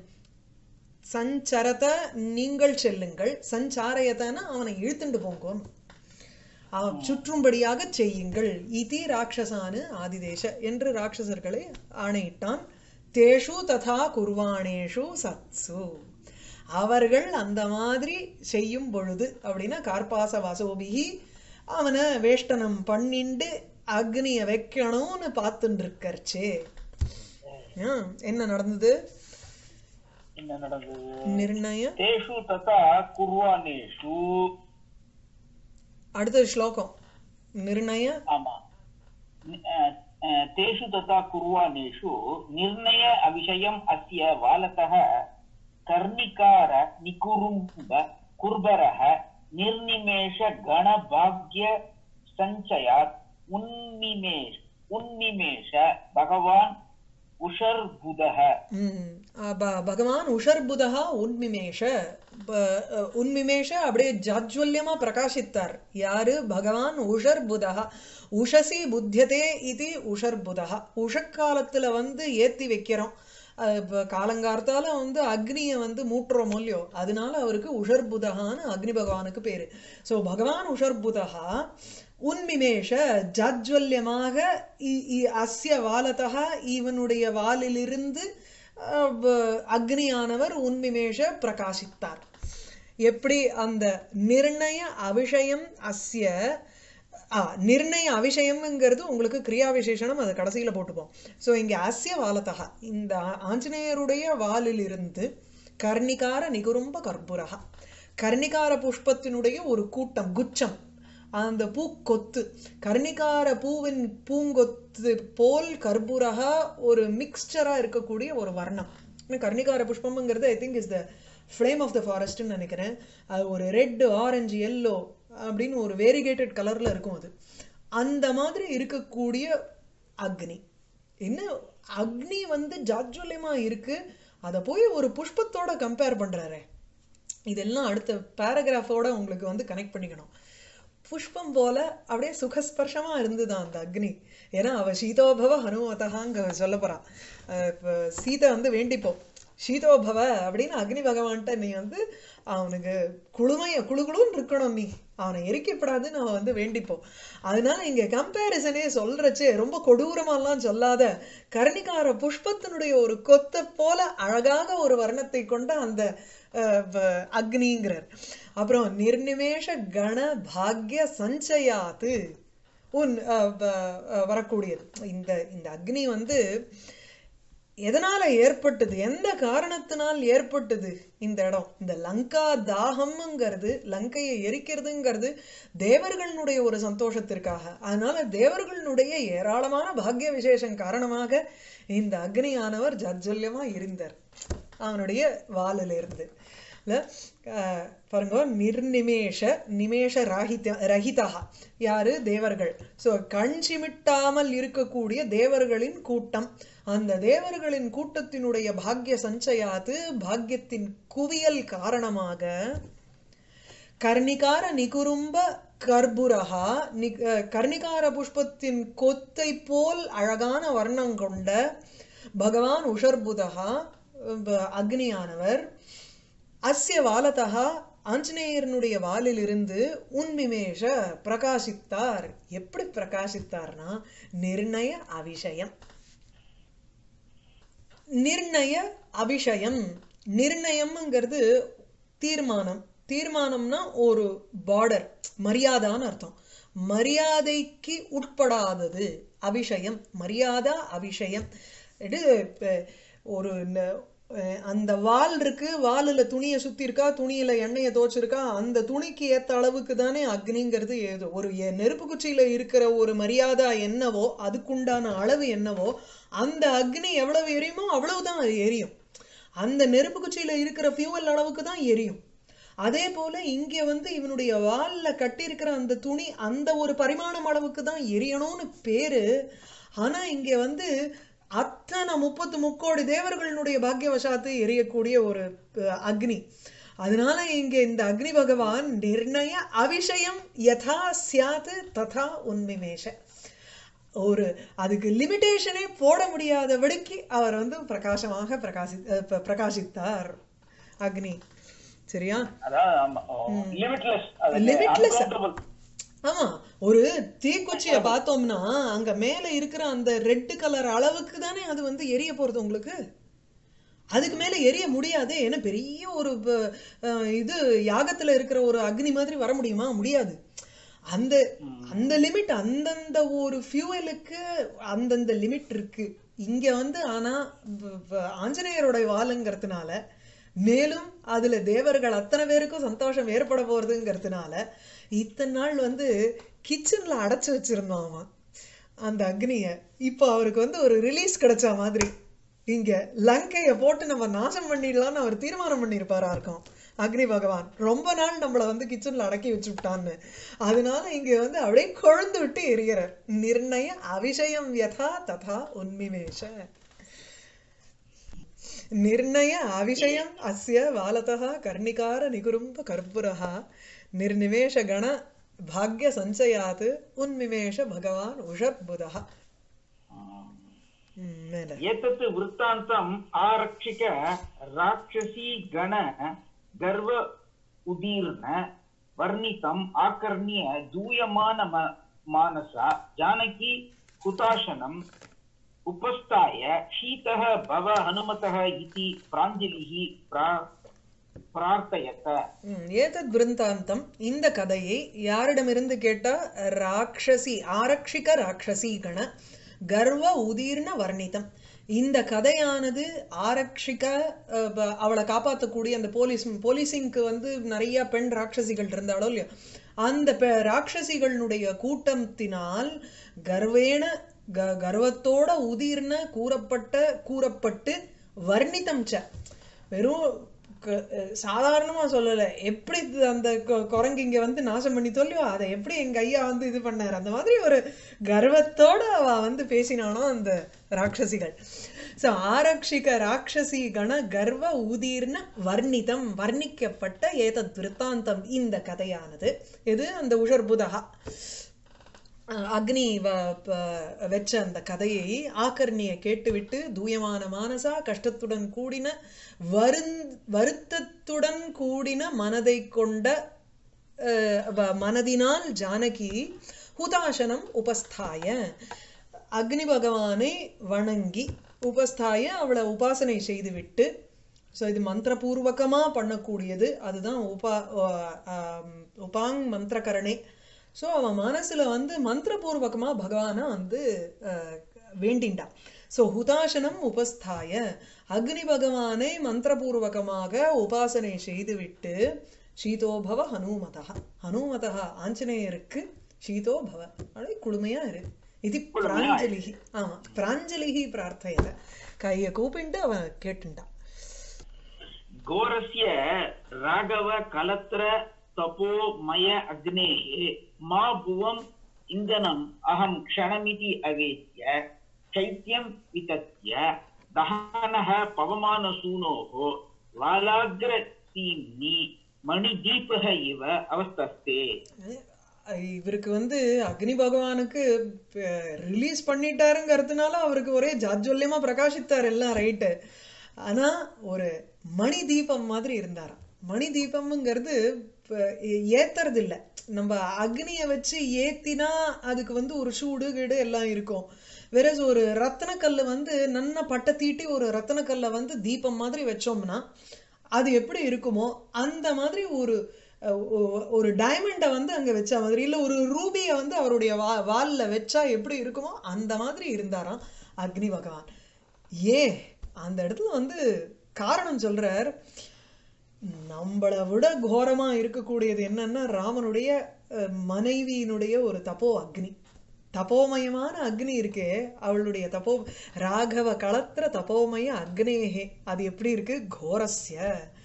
சஞ்சரத நீங்கள் செல்லுங்கள் சஞ்சாரயதன அவனை இழுத்துண்டு போங்கோன்னு அவன் சுற்றும்படியாக செய்யுங்கள் இதி ராட்சசானு ஆதிதேச என்று ராட்சசர்களை ஆணையிட்டான் தேஷு ததா குர்வாணேஷு சத்சு அவர்கள் அந்த மாதிரி செய்யும் பொழுது அப்படின்னா கார்பாச வாசோபிகி அவனை வேஷ்டனம் பண்ணிண்டு அக்னிய வைக்கணும்னு பார்த்துட்டு இருக்கறச்சே ஆ, என்ன நடந்தது என்ன நடந்தது நிர்ணய தேஷு ததா குர்வானேஷு அடுத்த ஸ்லோகம் நிர்ணய ஆமா அஹ், அஹ், தேஷு ததா குர்வானேஷு நிர்ணய அவிஷயம் அஸ்ய வாலதः கர்ணிकार நிகுரும்ப குர்பரः निर्निमेष गणभाग्य सञ्चयात् उन्निमेष उन्निमेष भगवान् उषर्बुदः ம். ஆ, ப- பகவான் உஷர்புதா உன்மிமேஷ ப- அ, உன்மிமேஷ அப்படியே ஜாஜ்வல்யமா பிரகாசித்தார் யாரு பகவான் உஷர்புதா உஷசி புத்தியதே இது உஷர்புதா உஷக்காலத்துல வந்து ஏத்தி வைக்கிறோம் அஹ் இப்ப காலங்கார்த்தால வந்து அக்னியை வந்து மூட்டுறோம் இல்லையோ அதனால அவருக்கு உஷர்புதகான்னு அக்னி பகவானுக்கு பேரு சோ பகவான் உஷர்புதா உன்மிமேஷ ஜாஜ்வல்யமாக இ- இ- அஸ்ய வாலதா இவனுடைய வாலிலிருந்து அஹ், வ- அக்னியானவர் உன்மிமேஷ பிரகாசித்தார் எப்படி அந்த நிர்ணய அவிஷயம் அஸ்ய ஆ, நிர்ணய அவிஷயம்ங்கிறது உங்களுக்கு கிரியா விசேஷனம் அது கடைசியில போட்டுப்போம் ஸோ இங்க அஸ்ய வாலதா இந்த ஆ- ஆஞ்சநேயருடைய வாலிலிருந்து கர்ணிகார நிகுரும்ப கற்பூரகா கர்ணிகார புஷ்பத்தினுடைய ஒரு கூட்டம் குச்சம் அந்த பூக்கொத்து கர்ணிகார பூவின் பூங்கொத்து போல் கற்பூரகா ஒரு மிக்ஸ்சரா இருக்கக்கூடிய ஒரு வர்ணம் ஏன்னா கர்ணிகார புஷ்பம்ங்கிறது I think is the flame of the ஃபாரஸ்ட்னு நினைக்கிறேன் அது ஒரு ரெட் ஆரஞ்சு எல்லோ அப்படின்னு ஒரு வேரிகேட்டட் கலர்ல இருக்கும் அது அந்த மாதிரி இருக்கக்கூடிய அக்னி இன்னும் அக்னி வந்து ஜாஜ்வல்யமா இருக்கு அதை போய் ஒரு புஷ்பத்தோட கம்பேர் பண்றாரே இதெல்லாம் அடுத்த பேராகிராஃபோட உங்களுக்கு வந்து கனெக்ட் பண்ணிக்கணும் புஷ்பம் போல அப்படியே சுகஸ்பர்ஷமா இருந்துதான் அந்த அக்னி ஏன்னா அவ சீதோபவ ஹனுமதகாங்க சொல்ல போறான் அஹ் இப்ப சீதை வந்து வேண்டிப்போ சீதோபவ அப்படின்னு அக்னி பகவான்கிட்ட நீ வந்து அவனுக்கு குளுமைய குளுகுளுன்னு இருக்கணும் நீ அவனை எரிக்கப்படாதுன்னு அவன் வந்து வேண்டிப்போம் அதனால இங்க கம்பேரிசனே சொல்றச்சே ரொம்ப கொடூரமாலாம் சொல்லாத கர்ணிகார புஷ்பத்தினுடைய ஒரு கொத்தை போல அழகாக ஒரு வர்ணத்தை கொண்ட அந்த அஹ், வ- அக்னிங்கிறார் அப்புறம் நிர்நிமேஷ கண பாக்ய சஞ்சயாத்து உன் அஹ், வ- அஹ், வரக்கூடியது இந்த இந்த அக்னி வந்து எதனால ஏற்பட்டது எந்த காரணத்தினால் ஏற்பட்டது இந்த இடம் இந்த லங்கா தாகம்ங்கிறது லங்கையை எரிக்கிறதுங்கிறது தேவர்களுடைய ஒரு சந்தோஷத்திற்காக அதனால தேவர்களுடைய ஏராளமான பாக்கிய விசேஷம் காரணமாக இந்த அக்னியானவர் ஜர்ஜல்யமா இருந்தார் அவனுடைய வாலில் இருந்து இல்ல அஹ், பாருங்க நிர்நிமேஷ நிமேஷ ராகித ரஹிதா யாரு தேவர்கள் ஸோ கண் சிமிட்டாமல் இருக்கக்கூடிய தேவர்களின் கூட்டம் அந்த தேவர்களின் கூட்டத்தினுடைய பாக்ய சஞ்சயாத்து பாக்யத்தின் குவியல் காரணமாக கர்ணிகார நிகுரும்ப கர்புரஹா நி- அஹ், கர்ணிகார புஷ்பத்தின் கொத்தை போல் அழகான வர்ணம் கொண்ட பகவான் உஷர்புதகா அஹ், அக்னியானவர் அஸ்ய வாலதா ஆஞ்சநேயரனுடைய வாலிலிருந்து உன்மிமேஷ பிரகாசித்தார் எப்படி பிரகாசித்தார்னா நிர்ணய அவிஷயம் நிர்ணய அபிஷயம் நிர்ணயம்ங்கிறது தீர்மானம் தீர்மானம்னா ஒரு பார்டர் மரியாதான்னு அர்த்தம் மரியாதைக்கு உட்படாதது அபிஷயம் மரியாதா அபிஷயம் இது இப்ப ஒரு ந- அஹ் அந்த வால் இருக்கு வாலில் துணியை சுத்தி இருக்கா துணியில எண்ணெயை தோச்சிருக்கா அந்த துணிக்கு ஏத்த அளவுக்கு தானே அக்னிங்கிறது ஏதோ ஒரு எ- நெருப்பு குச்சியில இருக்கிற ஒரு மரியாதை என்னவோ அதுக்குண்டான அளவு என்னவோ அந்த அக்னி எவ்வளவு எரியுமோ அவ்வளவுதான் அது எரியும் அந்த நெருப்பு குச்சியில இருக்கிற ஃபியூவல் அளவுக்கு தான் எரியும் அதே போல இங்க வந்து இவனுடைய வால்ல கட்டியிருக்கிற அந்த துணி அந்த ஒரு பரிமாணம் அளவுக்கு தான் எரியணும்னு பேரு ஆனா இங்க வந்து அத்தனை முப்பத்து முக்கோடி தேவர்களுடைய பாக்கியவசாத்து எரியக்கூடிய ஒரு அஹ், அக்னி அதனால இங்க இந்த அக்னி பகவான் நிர்ணய அவிஷயம் யதா சியாத் ததா உன்மிமேஷ ஒரு அதுக்கு லிமிட்டேஷனே போட முடியாதபடிக்கு அவர் வந்து பிரகாசமாக பிரகாசி அஹ் ப- பிரகாசித்தார் அக்னி சரியா அதாவது லிமிட்லெஸ் Limitless. ஆமா ஒரு தீக்குச்சிய பார்த்தோம்னா அங்க மேல இருக்கிற அந்த ரெட் கலர் அளவுக்கு தானே அது வந்து எரிய போறது உங்களுக்கு அதுக்கு மேல எரிய முடியாது ஏன்னா பெரிய ஒரு ப- அஹ், இது யாகத்துல இருக்கிற ஒரு அக்னி மாதிரி வர முடியுமா முடியாது அந்த அந்த லிமிட் அந்தந்த ஒரு ஃபியூவலுக்கு அந்தந்த லிமிட் இருக்கு இங்க வந்து ஆனா வ- வ- ஆஞ்சநேயரோட வாளுங்கிறதுனால மேலும் அதுல தேவர்கள் அத்தனை பேருக்கும் சந்தோஷம் ஏற்பட போறதுங்கிறதுனால இத்தனை நாள் வந்து கிச்சன்ல அடைச்சு வச்சிருந்தோம் அவன் அந்த அக்னிய இப்போ அவருக்கு வந்து ஒரு ரிலீஸ் கிடைச்ச மாதிரி இங்க லங்கைய போட்டு நம்ம நாசம் பண்ணிடலாம்னு அவர் தீர்மானம் பண்ணியிருப்பாரா இருக்கும் அக்னி பகவான் ரொம்ப நாள் நம்மள வந்து கிச்சன்ல அடக்கி வச்சுட்டான்னு அதனால இங்க வந்து அப்படியே கொழுந்து விட்டு எரியறார் நிர்ணய அவிஷயம் யதா ததா உன்மிமேஷ निर्णय अविषयम् अस्य बालतः कर्णिकारनिकुरुम्बकर्पूरः निर्निमेषगण भाग्यसञ्चयात् उन्मिमेष भगवान् उषर्बुधः ம், மேல एतत् वृत्तान्तम् आरक्षिक राक्षसी गण गर्व उदीर्ण वर्णितम् आकर्ण्य दूयमान म- मानसा जानकी हुताशनम् उपस्थाय शीतः भव हनुमतः इति प्राञ्जलिः प्रा- प्रार्थयत ம், ஏதத் விருந்தாந்தம் இந்த கதையை யாரிடமிருந்து கேட்டா ராட்சசி ஆரக்ஷிக ராட்சசி கண கர்வ உதீர்ண வர்ணிதம் இந்த கதையானது ஆரக்ஷிக அஹ், ப- அவளை காப்பாற்றக்கூடிய அந்த போலீஸ் போலீசிங்க்கு வந்து நிறைய பெண் ராட்சசிகள் இருந்தாலோ இல்லையோ அந்த பெ- ராட்சசிகளுடைய கூட்டத்தினால் கர்வேண க- கர்வத்தோட உதீர்ண கூறப்பட்ட கூறப்பட்டு வர்ணிதம் ச வெறும் க- அஹ் சாதாரணமா சொல்லல எப்படி இது அந்த கொ- குரங்கு இங்க வந்து நாசம் பண்ணி சொல்லியோ அதை எப்படி எங்க ஐயா வந்து இது பண்ணாரு அந்த மாதிரி ஒரு கர்வத்தோட அவ வந்து பேசினானோ அந்த ராட்சசிகள் சோ ஆரக்ஷிக ராட்சசி கண கர்வ உதீர்ண வர்ணிதம் வர்ணிக்கப்பட்ட ஏதத் விருத்தாந்தம் இந்த கதையானது இது அந்த உஷர்புதகா அஹ் அக்னி வ- ப- வச்ச அந்த கதையை ஆக்கர்ணிய கேட்டுவிட்டு தூயமான மானசா கஷ்டத்துடன் கூடின வருந் வருத்தத்துடன் கூடின மனதை கொண்ட அஹ், வ- மனதினால் ஜானகி ஹுதாசனம் உபஸ்தாய அக்னி பகவானை வணங்கி உபஸ்தாய அவளை உபாசனை செய்துவிட்டு ஸோ இது மந்திரபூர்வகமா பண்ணக்கூடியது அதுதான் உபா அஹ், ஆம், உபாங் மந்திரகரணே ஸோ அவன் மனசுல வந்து மந்திரபூர்வகமா பகவானை வந்து அஹ், வேண்டிண்டான் ஸோ ஹுதாசனம் உபஸ்தாய அக்னி பகவானை மந்திரபூர்வகமாக உபாசனை செய்துவிட்டு சீதோபவ ஹனுமதா ஹனுமதா ஆஞ்சநேயருக்கு சீதோபவ அப்படி குளுமையா இரு இது பிராஞ்சலிகி ஆமா பிராஞ்சலிகி பிரார்த்தையில கையை கூப்பிட்டு அவன் கேட்டுண்டான் घोरस्य राघव कलत्र तपोमय अग्नेः मा भुवम् इन्धनम् अहं क्षणमिति अवेद्य चैत्यं वितत्य दहनः पवमानसूनोः वालाग्रसीम्नि मणिदीपः इव अवस्थस्ते அஹ் இவருக்கு வந்து அக்னி பகவானுக்கு ரிலீஸ் பண்ணிட்டாருங்கிறதுனால அவருக்கு ஒரே ஜாஜ்வல்யமா பிரகாசித்தார் எல்லாம் ரைட்டு ஆனா ஒரு மணி தீபம் மாதிரி இருந்தாராம் மணி தீபம்ங்கிறது இப்ப ஏ- ஏத்துறது இல்ல நம்ம அக்னியை வச்சு ஏத்தினா அதுக்கு வந்து ஒரு சூடு கீடு எல்லாம் இருக்கும் வேற ஒரு ரத்தனக்கல்ல வந்து நன்ன பட்டை தீட்டி ஒரு ரத்தனக்கல்லை வந்து தீபம் மாதிரி வச்சோம்னா அது எப்படி இருக்குமோ அந்த மாதிரி ஒரு அஹ், ஒ- ஒரு டைமண்டை வந்து அங்க வச்ச மாதிரி இல்ல ஒரு ரூபியை வந்து அவருடைய வா வால்ல வச்சா எப்படி இருக்குமோ அந்த மாதிரி இருந்தாராம் அக்னி பகவான் ஏ அந்த இடத்துல வந்து காரணம் சொல்றார் நம்மளை விட கோரமா இருக்கக்கூடியது என்னன்னா ராமனுடைய அஹ், மனைவியினுடைய ஒரு தப்போ அக்னி தபோமயமான அக்னி இருக்கே அவளுடைய தபோ ராகவ களத்திர தபோமய அக்னேகே அது எப்படி இருக்கு கோரஸ்ய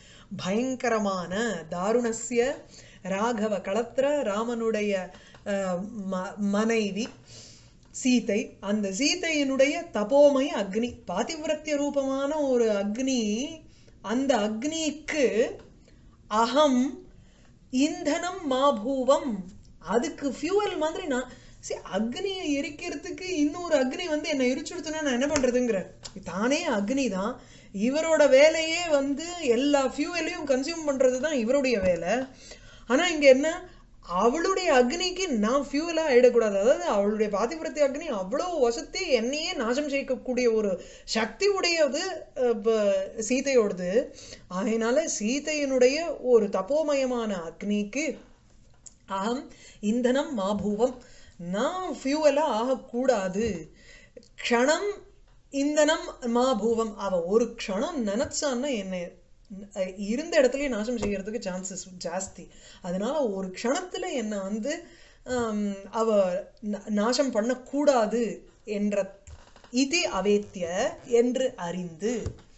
பயங்கரமான தாருணஸ்ய ராகவ களத்திர ராமனுடைய அஹ், ம- மனைவி சீதை அந்த சீதையினுடைய தபோமய அக்னி பாதிவிரத்திய ரூபமான ஒரு அக்னி அந்த அக்னிக்கு அகம் இந்தனம் மாபூவம் அதுக்கு ஃபியூவல் மாதிரி நான் சரி அக்னியை எரிக்கிறதுக்கு இன்னொரு அக்னி வந்து என்னை எரிச்சுடுத்துனா நான் என்ன பண்றதுங்கிற தானே அக்னி தான் இவரோட வேலையே வந்து எல்லா ஃபியூவலையும் கன்சியூம் பண்றது தான் இவருடைய வேலை ஆனா இங்க என்ன அவளுடைய அக்னிக்கு நான் ஃபியூவலா ஆயிடக்கூடாது அதாவது அவளுடைய பாதிபுரத்தி அக்னி அவ்வளோ வசத்தி என்னையே நாசம் செய்யக்கூடிய ஒரு சக்தி உடையது அஹ், ப- சீதையோடது அதனால சீதையினுடைய ஒரு தப்போமயமான அக்னிக்கு அகம் இந்தனம் மாபூவம் நான் ஃபியூவலா ஆகக்கூடாது க்ஷணம் இந்தனம் மாபூவம் அவ ஒரு க்ஷணம் நினைச்சான்னா என்ன அஹ் இருந்த இடத்துலயே நாசம் செய்யறதுக்கு சான்சஸ் ஜாஸ்தி அதனால ஒரு க்ஷணத்துல என்ன வந்து ஆம், அவ நா- நாசம் பண்ணக்கூடாது என்ற இதி அவேத்திய என்று அறிந்து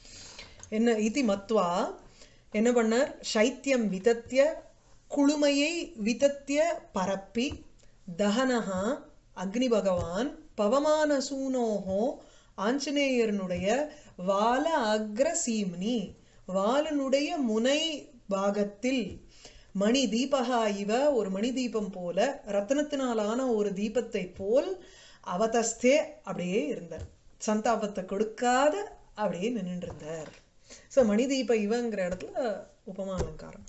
என்ன இதி மத்வா என்ன பண்ணார் சைத்தியம் விதத்திய குளுமையை விதத்திய பரப்பி தகனஹா அக்னி பகவான் பவமான சூனோஹோ ஆஞ்சநேயரனுடைய வால அக்ர சீம்னி வாலனுடைய முனை பாகத்தில் மணி தீபகா இவ ஒரு மணி தீபம் போல ரத்னத்தினாலான ஒரு தீபத்தை போல் அவதஸ்தே அப்படியே இருந்தார் சந்தாபத்தை கொடுக்காத அப்படியே நின்னுட்டு இருந்தார் ஸோ மணி தீப இவங்கிற இடத்துல உபமா அலங்காரம்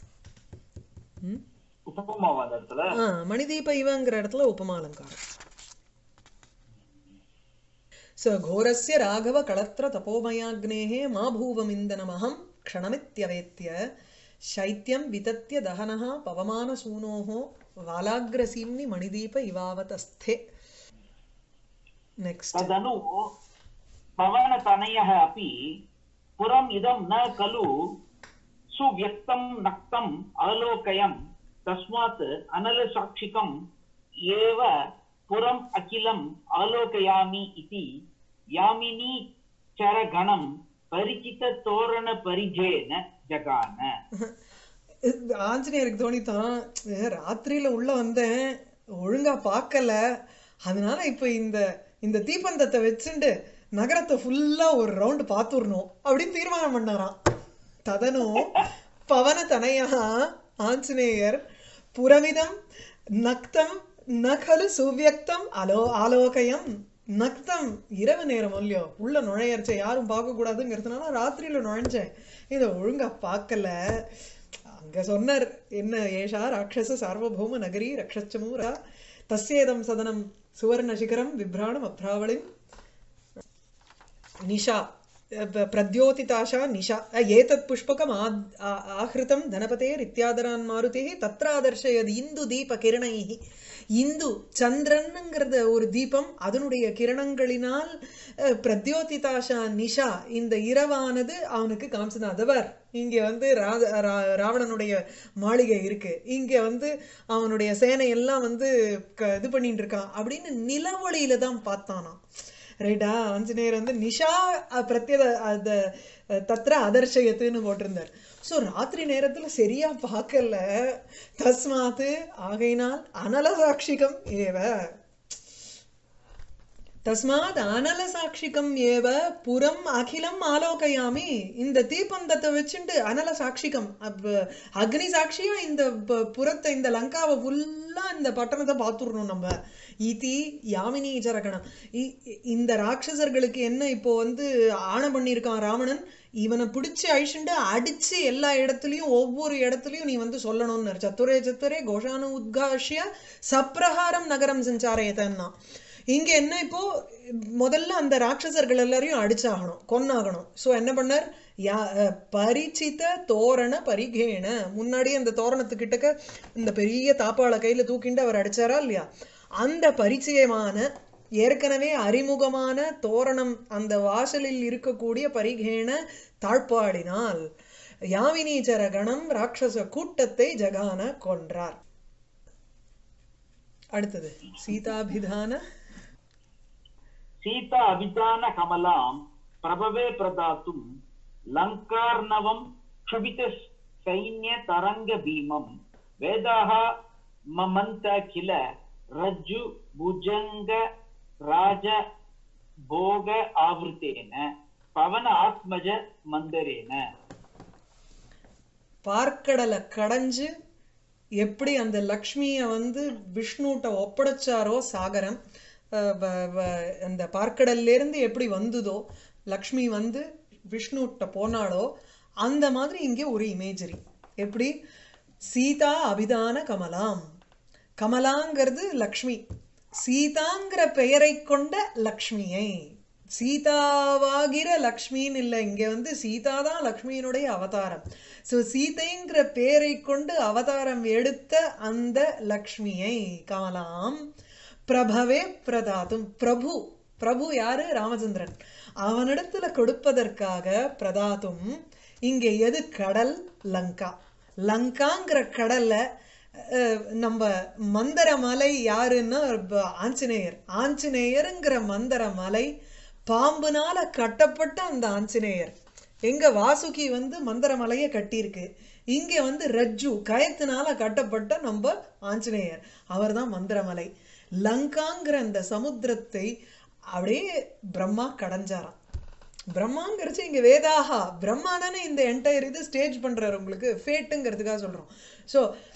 ம்? உபமாவா அந்த இடத்துல ஆ மணி தீப இவங்கிற இடத்துல உபமா அலங்காரம் स घोरस्य राघव कळत्र तपोमयाग्नेः मा भूवमिन्दनमहं क्षणमित्यवेत्य शैत्यं वितत्य दहनः पवमानसूनोः वालाग्रसीम्नि मणिदीप इवावतस्थे नेक्स्ट् तदनु पवनतनयः अपि पुरम् इदं न खलु सुव्यक्तं नक्तम् आलोकयम् तस्मात् अनलसाक्षिकम् एव पुरम् अखिलम् आलोकयामि इति यामिनी चरगणम् परिचिततोरणपरिजेन जगान ஆஞ்சநேயருக்கு தோணித்தான் "ஏ, ராத்திரியில உள்ள வந்தேன் ஒழுங்கா பார்க்கல அதனால இப்ப இந்த இந்த தீப்பந்தத்தை வச்சுண்டு நகரத்தை ஃபுல்லா ஒரு ரவுண்ட் பார்த்துடணும் அப்படின்னு தீர்மானம் பண்ணாராம் ததனு பவன தனையா ஆஞ்சநேயர் புரமிதம் நக்தம் நகலு சுவியக்தம் அலோ ஆலோகயம் நக்தம் இரவு நேரம் இல்லையோ உள்ள நுழையறச்ச யாரும் பார்க்க கூடாதுங்கிறதுனால ராத்திரியில நுழைஞ்சேன் இதை ஒழுங்கா பார்க்கல அங்க சொன்னார் என்ன ஏஷா ராட்சச சார்வபௌம நகரி ரக்ஷச்சமூரா தஸ்யேதம் சதனம் சுவர்ண சிகரம் விப்ராணம் அப்ராவளிம் निशा प- प्रद्योतिताशा निशा अ, एतत् पुष्पकम् आ आ- आहृतं धनपतेरित्यादरान् मारुतिः तत्र आदर्शयது இந்து தீப கிரணைஹி இந்து சந்திரனுங்கிறத ஒரு தீபம் அதனுடைய கிரணங்களினால் அஹ், பிரத்யோதிதாஷா நிஷா இந்த இரவானது அவனுக்கு காமிச்சது அதவர் இங்க வந்து ரா- ரா- ராவணனுடைய மாளிகை இருக்கு இங்க வந்து அவனுடைய சேனை எல்லாம் வந்து க- இது பண்ணிட்டு இருக்கான் அப்படின்னு நிலவொளியில தான் பார்த்தானாம் ரைட்டா ஆஞ்சநேயர் வந்து நிஷா அஹ், பிரத்யேத அந்த அஹ், தத்ர அதர்ஷயத்துன்னு போட்டிருந்தார் ஸோ ராத்திரி நேரத்துல சரியா பார்க்கல தஸ்மாத்து ஆகையினால் அனல சாட்சிகம் ஏவ தஸ்மாத் அனல சாட்சிகம் ஏவ புறம் அகிலம் ஆலோகயாமி இந்த தீப்பந்தத்தை வச்சுட்டு அனல சாட்சிகம் அப்ப அக்னி சாட்சியா இந்த ப- புறத்தை இந்த லங்காவை ஃபுல்லா இந்த பட்டணத்தை பார்த்துடணும் நம்ம இதி யாமினி ஜரகணம் இ- இ- இந்த ராட்சசர்களுக்கு என்ன இப்போ வந்து ஆணை பண்ணியிருக்கான் ராவணன் இவனை பிடிச்சு அழிச்சுண்டு அடிச்சு எல்லா இடத்துலயும் ஒவ்வொரு இடத்துலயும் நீ வந்து சொல்லணும்னு சத்துரே சத்துரே கோஷானு உத்காஷ்ய சப்ரஹாரம் நகரம் சஞ்சாரயத்தன்னா இங்க என்ன இப்போ முதல்ல அந்த ராட்சசர்கள் எல்லாரையும் அடிச்சாகணும் கொன்னாகணும் சோ என்ன பண்ணார் யா அஹ், பரிச்சித தோரண பரிகேண முன்னாடி அந்த தோரணத்துக்கிட்டக்க இந்த பெரிய தாப்பாள கையில தூக்கிண்டு அவர் அடிச்சாரா இல்லையா அந்த பரிச்சயமான ஏற்கனவே அறிமுகமான தோரணம் அந்த வாசலில் இருக்கக்கூடிய பரிகேண தாழ்பாடினால் யாமினீச்சர கணம் ராட்சச கூட்டத்தை ஜகான கொன்றார் அடுத்தது சீதாபிதான சீதா அபிதான கமலாம் பிரபவே பிரதாத்தும் லங்கார்ணவம் க்ஷுபித சைன்ய தரங்க பீமம் வேதாக மமந்த கில ரஜ்ஜு புஜங்க ராஜ போக ஆவృతேன பவன ஆத்மஜ மந்தரேன பார்க்கடலை கடைஞ்சு எப்படி அந்த லக்ஷ்மிய வந்து விஷ்ணுட்ட ஒப்படைச்சாரோ சாகரம் அஹ் வ- வ- அந்த பார்க்கடல்ல இருந்து எப்படி வந்ததோ லக்ஷ்மி வந்து விஷ்ணுட்ட போனாளோ அந்த மாதிரி இங்கே ஒரு இமேஜரி எப்படி சீதா அபிதான கமலாம் கமலாங்கிறது லக்ஷ்மி சீதாங்கிற பெயரை கொண்ட லக்ஷ்மியை சீதாவாகிற லக்ஷ்மின்னு இல்லை இங்க வந்து சீதா தான் லக்ஷ்மியினுடைய அவதாரம் சோ சீதைங்கிற பேரை கொண்டு அவதாரம் எடுத்த அந்த லக்ஷ்மியை கமலாம் பிரபவே பிரதாதும் பிரபு பிரபு யாரு ராமச்சந்திரன் அவனிடத்துல கொடுப்பதற்காக பிரதாதும் இங்க எது கடல் லங்கா லங்காங்கிற கடல்ல அஹ், நம்ம மந்தர மலை யாருன்னா ப- ஆஞ்சநேயர் ஆஞ்சநேயருங்கிற மந்தர மலை பாம்புனால கட்டப்பட்ட அந்த ஆஞ்சநேயர் எங்க வாசுகி வந்து மந்தர மலையை கட்டியிருக்கு இங்க வந்து ரஜ்ஜு கயத்தினால கட்டப்பட்ட நம்ம ஆஞ்சநேயர் அவர்தான் மந்திரமலை லங்காங்கிற அந்த சமுத்திரத்தை அப்படியே பிரம்மா கடைஞ்சாராம் பிரம்மாங்கிறச்சு இங்க வேதாகா பிரம்மா தானே இந்த என்டையர் இது ஸ்டேஜ் பண்றாரு உங்களுக்கு ஃபேட்டுங்கிறதுக்காக சொல்றோம் ஸோ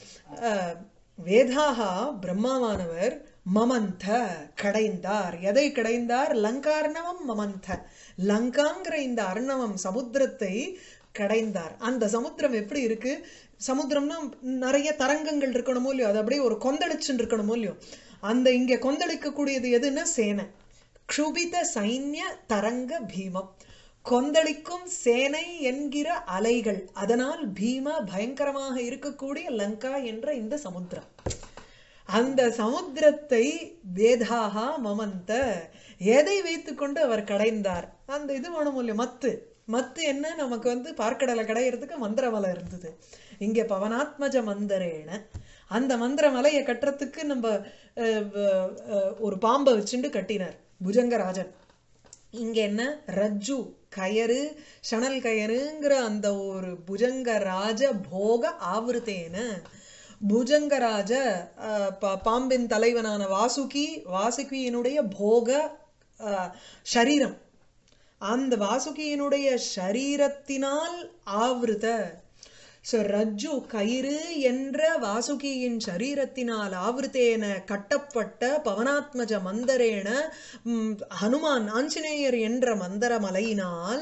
வேதாகா பிரம்மாவானவர் மமந்த கடைந்தார் எதை கடைந்தார் லங்கார்ணவம் மமந்த லங்காங்கிற இந்த அர்ணவம் சமுத்திரத்தை கடைந்தார் அந்த சமுத்திரம் எப்படி இருக்கு சமுத்திரம்னா நிறைய தரங்கங்கள் இருக்கணுமோ இல்லையோ அது அப்படியே ஒரு கொந்தளிச்சுன்னு இருக்கணுமோ இல்லையோ அந்த இங்க கொந்தளிக்கக்கூடியது எதுன்னா சேனை க்ஷுபித சைன்ய தரங்க பீமம் கொந்தளிக்கும் சேனை என்கிற அலைகள் அதனால் பீம பயங்கரமாக இருக்கக்கூடிய லங்கா என்ற இந்த சமுத்திரம் அந்த சமுத்திரத்தை வேதாகா மமந்த எதை வைத்துக்கொண்டு அவர் கடைந்தார் அந்த இது வேணும் இல்லையா மத்து மத்து என்ன நமக்கு வந்து பார்க்கடலை கடையிறதுக்கு மந்திரமலை இருந்தது இங்க பவனாத்மஜ மந்தரேன அந்த மந்திர மலையை கட்டுறதுக்கு நம்ம அஹ், வ- அஹ், ஒரு பாம்பை வச்சுண்டு கட்டினார் புஜங்கராஜன் இங்க என்ன ரஜ்ஜு கயறு சணல் கயறுங்கிற அந்த ஒரு புஜங்கராஜ போக ஆவருத்தேன புஜங்கராஜ அஹ், பா- பாம்பின் தலைவனான வாசுகி வாசுகியினுடைய போக அஹ், ஷரீரம் அந்த வாசுகியினுடைய ஷரீரத்தினால் ஆவருத ஸோ ரஜ்ஜு கயிறு என்ற வாசுகியின் சரீரத்தினால் ஆவருத்தேன கட்டப்பட்ட பவனாத்மஜ மந்தரேன ம், ஹனுமான் ஆஞ்சநேயர் என்ற மந்தர மலையினால்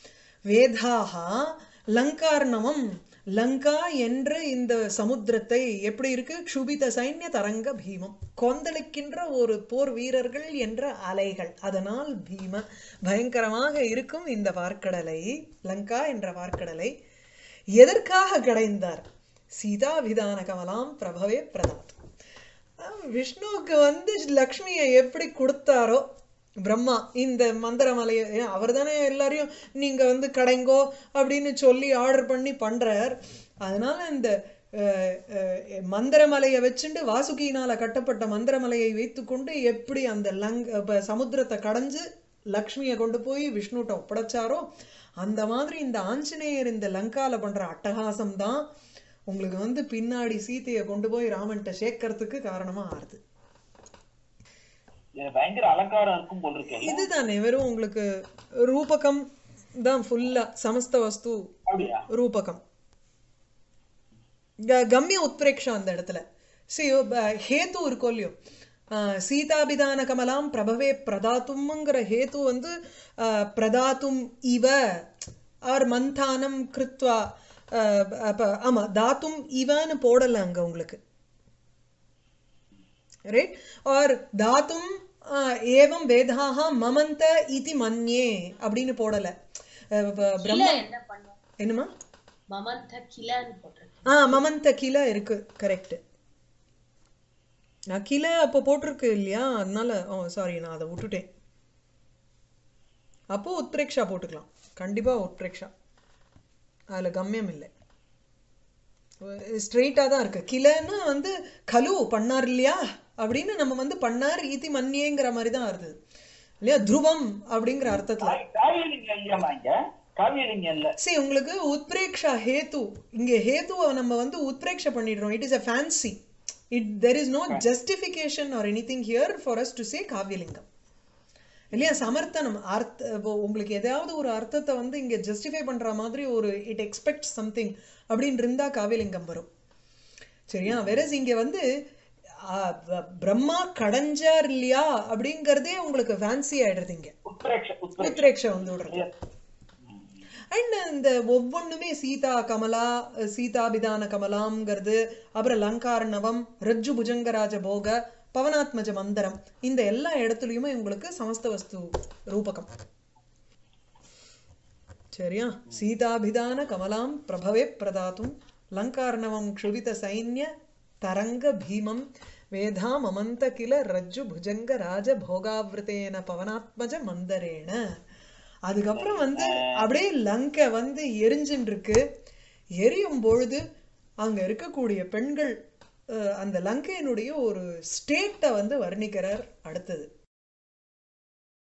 வேதாகா லங்கார்ணவம் லங்கா என்ற இந்த சமுத்திரத்தை எப்படி இருக்கு க்ஷுபித சைன்ய தரங்க பீமம் கொந்தளிக்கின்ற ஒரு போர் வீரர்கள் என்ற அலைகள் அதனால் பீம பயங்கரமாக இருக்கும் இந்த பார்க்கடலை லங்கா என்ற பார்க்கடலை எதற்காக கடைந்தார் சீதாபிதான கமலாம் பிரபவே பிரதாத் அஹ் விஷ்ணுவுக்கு வந்து லக்ஷ்மியை எப்படி கொடுத்தாரோ பிரம்மா இந்த மந்திரமலையை அவர் தானே எல்லாரையும் நீங்க வந்து கடைங்கோ அப்படின்னு சொல்லி ஆர்டர் பண்ணி பண்றார் அதனால இந்த அஹ், அஹ், மந்திரமலையை வச்சுண்டு வாசுகியினால கட்டப்பட்ட மந்திரமலையை வைத்துக்கொண்டு எப்படி அந்த லங் அப்ப சமுத்திரத்தை கடைஞ்சு லக்ஷ்மியை கொண்டு போய் விஷ்ணுட்ட ஒப்படைச்சாரோ அந்த மாதிரி இந்த ஆஞ்சநேயர் இந்த லங்கால பண்ற அட்டகாசம் தான் உங்களுக்கு வந்து பின்னாடி சீதையை கொண்டு போய் ராமன்ட்ட சேர்க்கறதுக்கு காரணமா ஆறுது இது பயங்கர அலங்காரம் இருக்கும் போல் இருக்கேன் இதுதானே வெறும் உங்களுக்கு ரூபகம் தான் ஃபுல்லா சமஸ்த வஸ்து அப்படியா ரூபகம் க- கம்ய உத்பிரேக்ஷம் அந்த இடத்துல சி ஹேத்து இருக்கோ இல்லையோ அஹ், சீதாபிதான கமலாம் பிரபவே பிரதாத்தும்ங்கிற ஹேத்து வந்து அஹ், பிரதாத்தும் இவ ஆர் மந்தானம் கிருத்வா அஹ், அப்ப ஆமா தாத்தும் இவன்னு போடல அங்க உங்களுக்கு ரைட் ஆர் தாத்தும் அஹ், ஏவம் வேதாக மமந்த இதி மன்யே அப்படின்னு போடல அஹ், ப- கில பிரம்ம என்ன பண்ணும் என்னமா மமந்த கிலன்னு போட்டிருக்கு ஆ மமந்த கில இருக்கு கரெக்ட் நான் கில அப்போ போட்டிருக்கு இல்லையா அதனால ஓ சாரி நான் அதை விட்டுட்டேன் அப்போ உத்ரேக்ஷா போட்டுக்கலாம் கண்டிப்பா உத்ரேக்ஷா அதுல கம்மியம் இல்லை ஸ்ட்ரெயிட்டா தான் இருக்கு கிலன்னா வந்து கலு பண்ணார் இல்லையா அப்படின்னு நம்ம வந்து பண்ணார் ஈதி மன்னியேங்கிற மாதிரி தான் வருது இல்லையா துருவம் அப்படிங்கிற அர்த்தத்துல காவியலிங்கம் இல்லையாமா இங்க காவியலிங்கம் இல்ல see உங்களுக்கு உத்பிரேக்ஷா ஹேத்து இங்க ஹேத்துவை நம்ம வந்து உத்பிரேக்ஷா பண்ணிடுறோம் it is a fancy it there is no justification or anything here for us to say காவியலிங்கம் இல்லையா சமர்த்தனம் அர்த்த இப்போ உங்களுக்கு ஏதாவது ஒரு அர்த்தத்தை வந்து இங்க ஜஸ்டிஃபை பண்ற மாதிரி ஒரு இட் எக்ஸ்பெக்ட் சம்திங் அப்படின்னு இருந்தா காவியலிங்கம் வரும் சரியா வெரஸ் இங்க வந்து ஆ, ப- பிரம்மா கடைஞ்சார் இல்லையா அப்படிங்கறதே உங்களுக்கு ஃபேன்சி ஆயிடுறது இங்க உத்ரேக்ஷ உத்ரேக்ஷ உத்ரேக்ஷா வந்து விடுறது அண்ட் இந்த ஒவ்வொன்றுமே சீதா கமலா சீதாபிதான கமலாம்ங்கிறது அப்புறம் லங்கார்ணவம் ரஜ்ஜு புஜங்கராஜ போக பவனாத்மஜ மந்தரம் இந்த எல்லா இடத்துலயுமே உங்களுக்கு சமஸ்த வஸ்து ரூபகம் சரியா சீதாபிதான கமலாம் பிரபவே பிரதாத்தும் லங்கார்ணவம் க்ஷுவித சைன்ய தரங்க பீமம் வேதா மமந்த கில ரஜ்ஜு புஜங்க ராஜ போகாவிருத்தேன பவனாத்மஜ மந்தரேன அதுக்கப்புறம் வந்து அப்படியே லங்கை வந்து எரிஞ்சுன்னு இருக்கு எரியும் பொழுது அங்க இருக்கக்கூடிய பெண்கள் அஹ், அந்த லங்கையினுடைய ஒரு ஸ்டேட்டை வந்து வர்ணிக்கிறார் அடுத்தது